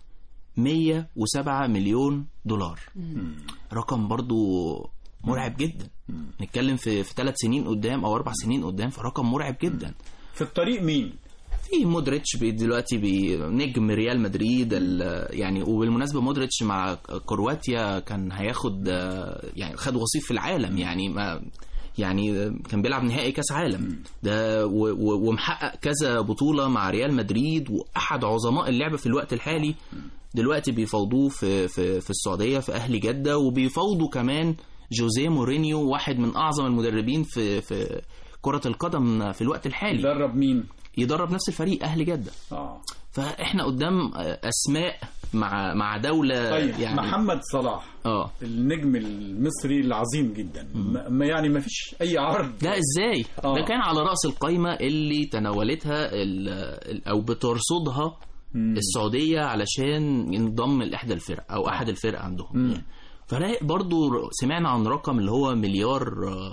107 مليون دولار رقم برضو مرعب جدا نتكلم في في ثلاث سنين قدام او اربع سنين قدام فرقم مرعب جدا في الطريق مين في مودريتش بي- دلوقتي بي- نجم ريال مدريد ال- يعني وبالمناسبه مودريتش مع كرواتيا كان هياخد آه، يعني خد وصيف في العالم يعني ما يعني كان بيلعب نهائي كاس عالم ده و- و- ومحقق كذا بطوله مع ريال مدريد واحد عظماء اللعبه في الوقت الحالي دلوقتي بيفاوضوه في في في السعوديه في اهلي جده وبيفاوضوا كمان جوزيه مورينيو واحد من اعظم المدربين في في كره القدم في الوقت الحالي يدرب مين يدرب نفس الفريق اهلي جده اه فاحنا قدام اسماء مع مع دوله طيب يعني يعني محمد صلاح اه النجم المصري العظيم جدا ما ما يعني ما فيش اي عرض ده ازاي آه. ده كان على راس القايمه اللي تناولتها ال- ال- او بترصدها السعوديه علشان ينضم لاحدى الفرق او احد الفرق عندهم مم. يعني. فلا برضو سمعنا عن رقم اللي هو مليار آه،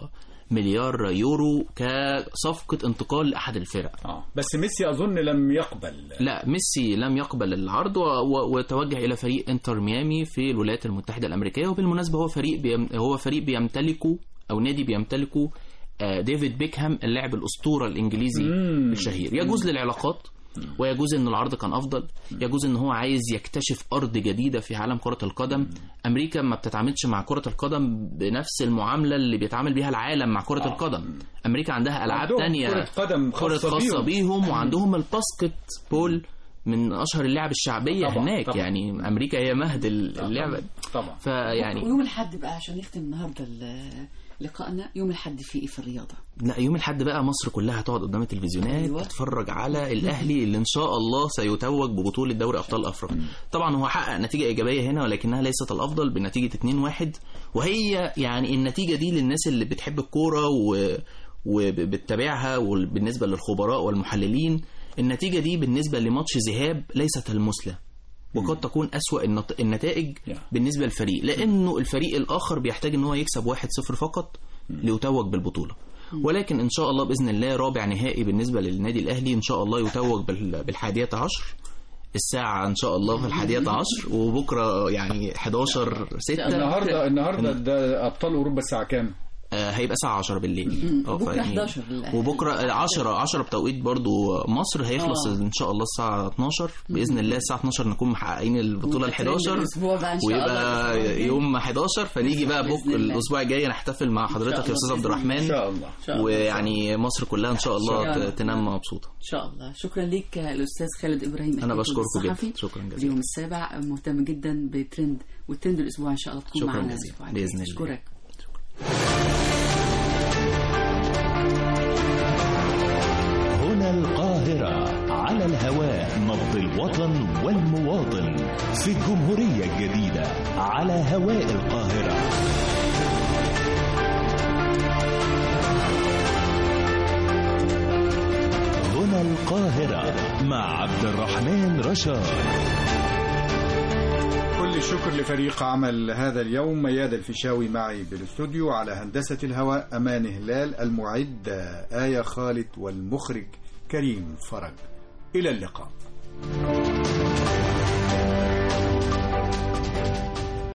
مليار يورو كصفقة انتقال لأحد الفرق آه. بس ميسي أظن لم يقبل لا ميسي لم يقبل العرض و... و... وتوجه إلى فريق انتر ميامي في الولايات المتحدة الأمريكية وبالمناسبة هو فريق بيم... هو فريق بيمتلكه أو نادي بيمتلكه آه، ديفيد بيكهام اللاعب الأسطورة الإنجليزي مم. الشهير يجوز للعلاقات ويجوز ان العرض كان افضل يجوز ان هو عايز يكتشف ارض جديده في عالم كره القدم امريكا ما بتتعاملش مع كره القدم بنفس المعامله اللي بيتعامل بيها العالم مع كره القدم امريكا عندها العاب عندهم تانية كرة قدم كره خاصة خاصه بيهم. بيهم وعندهم الباسكت بول من اشهر اللعب الشعبيه طبعاً، هناك طبعاً. يعني امريكا هي مهد اللعبه طبعا فيعني ويوم الحد بقى عشان نختم النهارده ال- لقائنا يوم الحد في ايه في الرياضه لا يوم الحد بقى مصر كلها هتقعد قدام التلفزيونات أيوة. تتفرج على الاهلي اللي ان شاء الله سيتوج ببطوله دوري ابطال افريقيا طبعا هو حقق نتيجه ايجابيه هنا ولكنها ليست الافضل بنتيجه 2-1 وهي يعني النتيجه دي للناس اللي بتحب الكوره و وبتتابعها وبالنسبه للخبراء والمحللين النتيجه دي بالنسبه لماتش ذهاب ليست المثلى وقد تكون أسوأ النت- النتائج بالنسبة للفريق لأنه الفريق الآخر بيحتاج أن هو يكسب 1-0 فقط ليتوج بالبطولة ولكن إن شاء الله بإذن الله رابع نهائي بالنسبة للنادي الأهلي إن شاء الله يتوج بال- بالحادية عشر الساعة إن شاء الله في الحادية عشر وبكرة يعني 11 6 النهارده النهارده ده ابطال اوروبا الساعه كام؟ آه، هيبقى الساعة 10 بالليل آه، بكرة فيعني- 11 بالليل. وبكرة 10 10 بتوقيت برضو مصر هيخلص آه. ان شاء الله الساعة 12 بإذن الله الساعة 12 نكون محققين البطولة ال 11 الأسبوع بقى إن شاء الله ويبقى الأسبوع الجاي. يوم 11 فنيجي بقى بكره الله. الأسبوع الجاي نحتفل مع حضرتك الله يا أستاذ عبد بإذن الله. الرحمن إن شاء الله. إن شاء الله. ويعني مصر كلها إن شاء إن شاء الله الله. ت- تنام مبسوطة ان شاء الله شكرا ليك الاستاذ خالد ابراهيم أنا الكاتب بشكركم جدا. الصحفي. شكرا جزيلا. اليوم السابع مهتم جدا بترند والترند الاسبوع ان شاء الله تكون شكرا معنا جزيلا. الأسبوع الجاي. بإذن الله. اشكرك هنا القاهرة على الهواء نبض الوطن والمواطن في الجمهورية الجديدة على هواء القاهرة هنا القاهرة مع عبد الرحمن رشاد كل الشكر لفريق عمل هذا اليوم مياد الفيشاوي معي بالاستوديو على هندسة الهواء أمان هلال المعد آية خالد والمخرج كريم فرج إلى اللقاء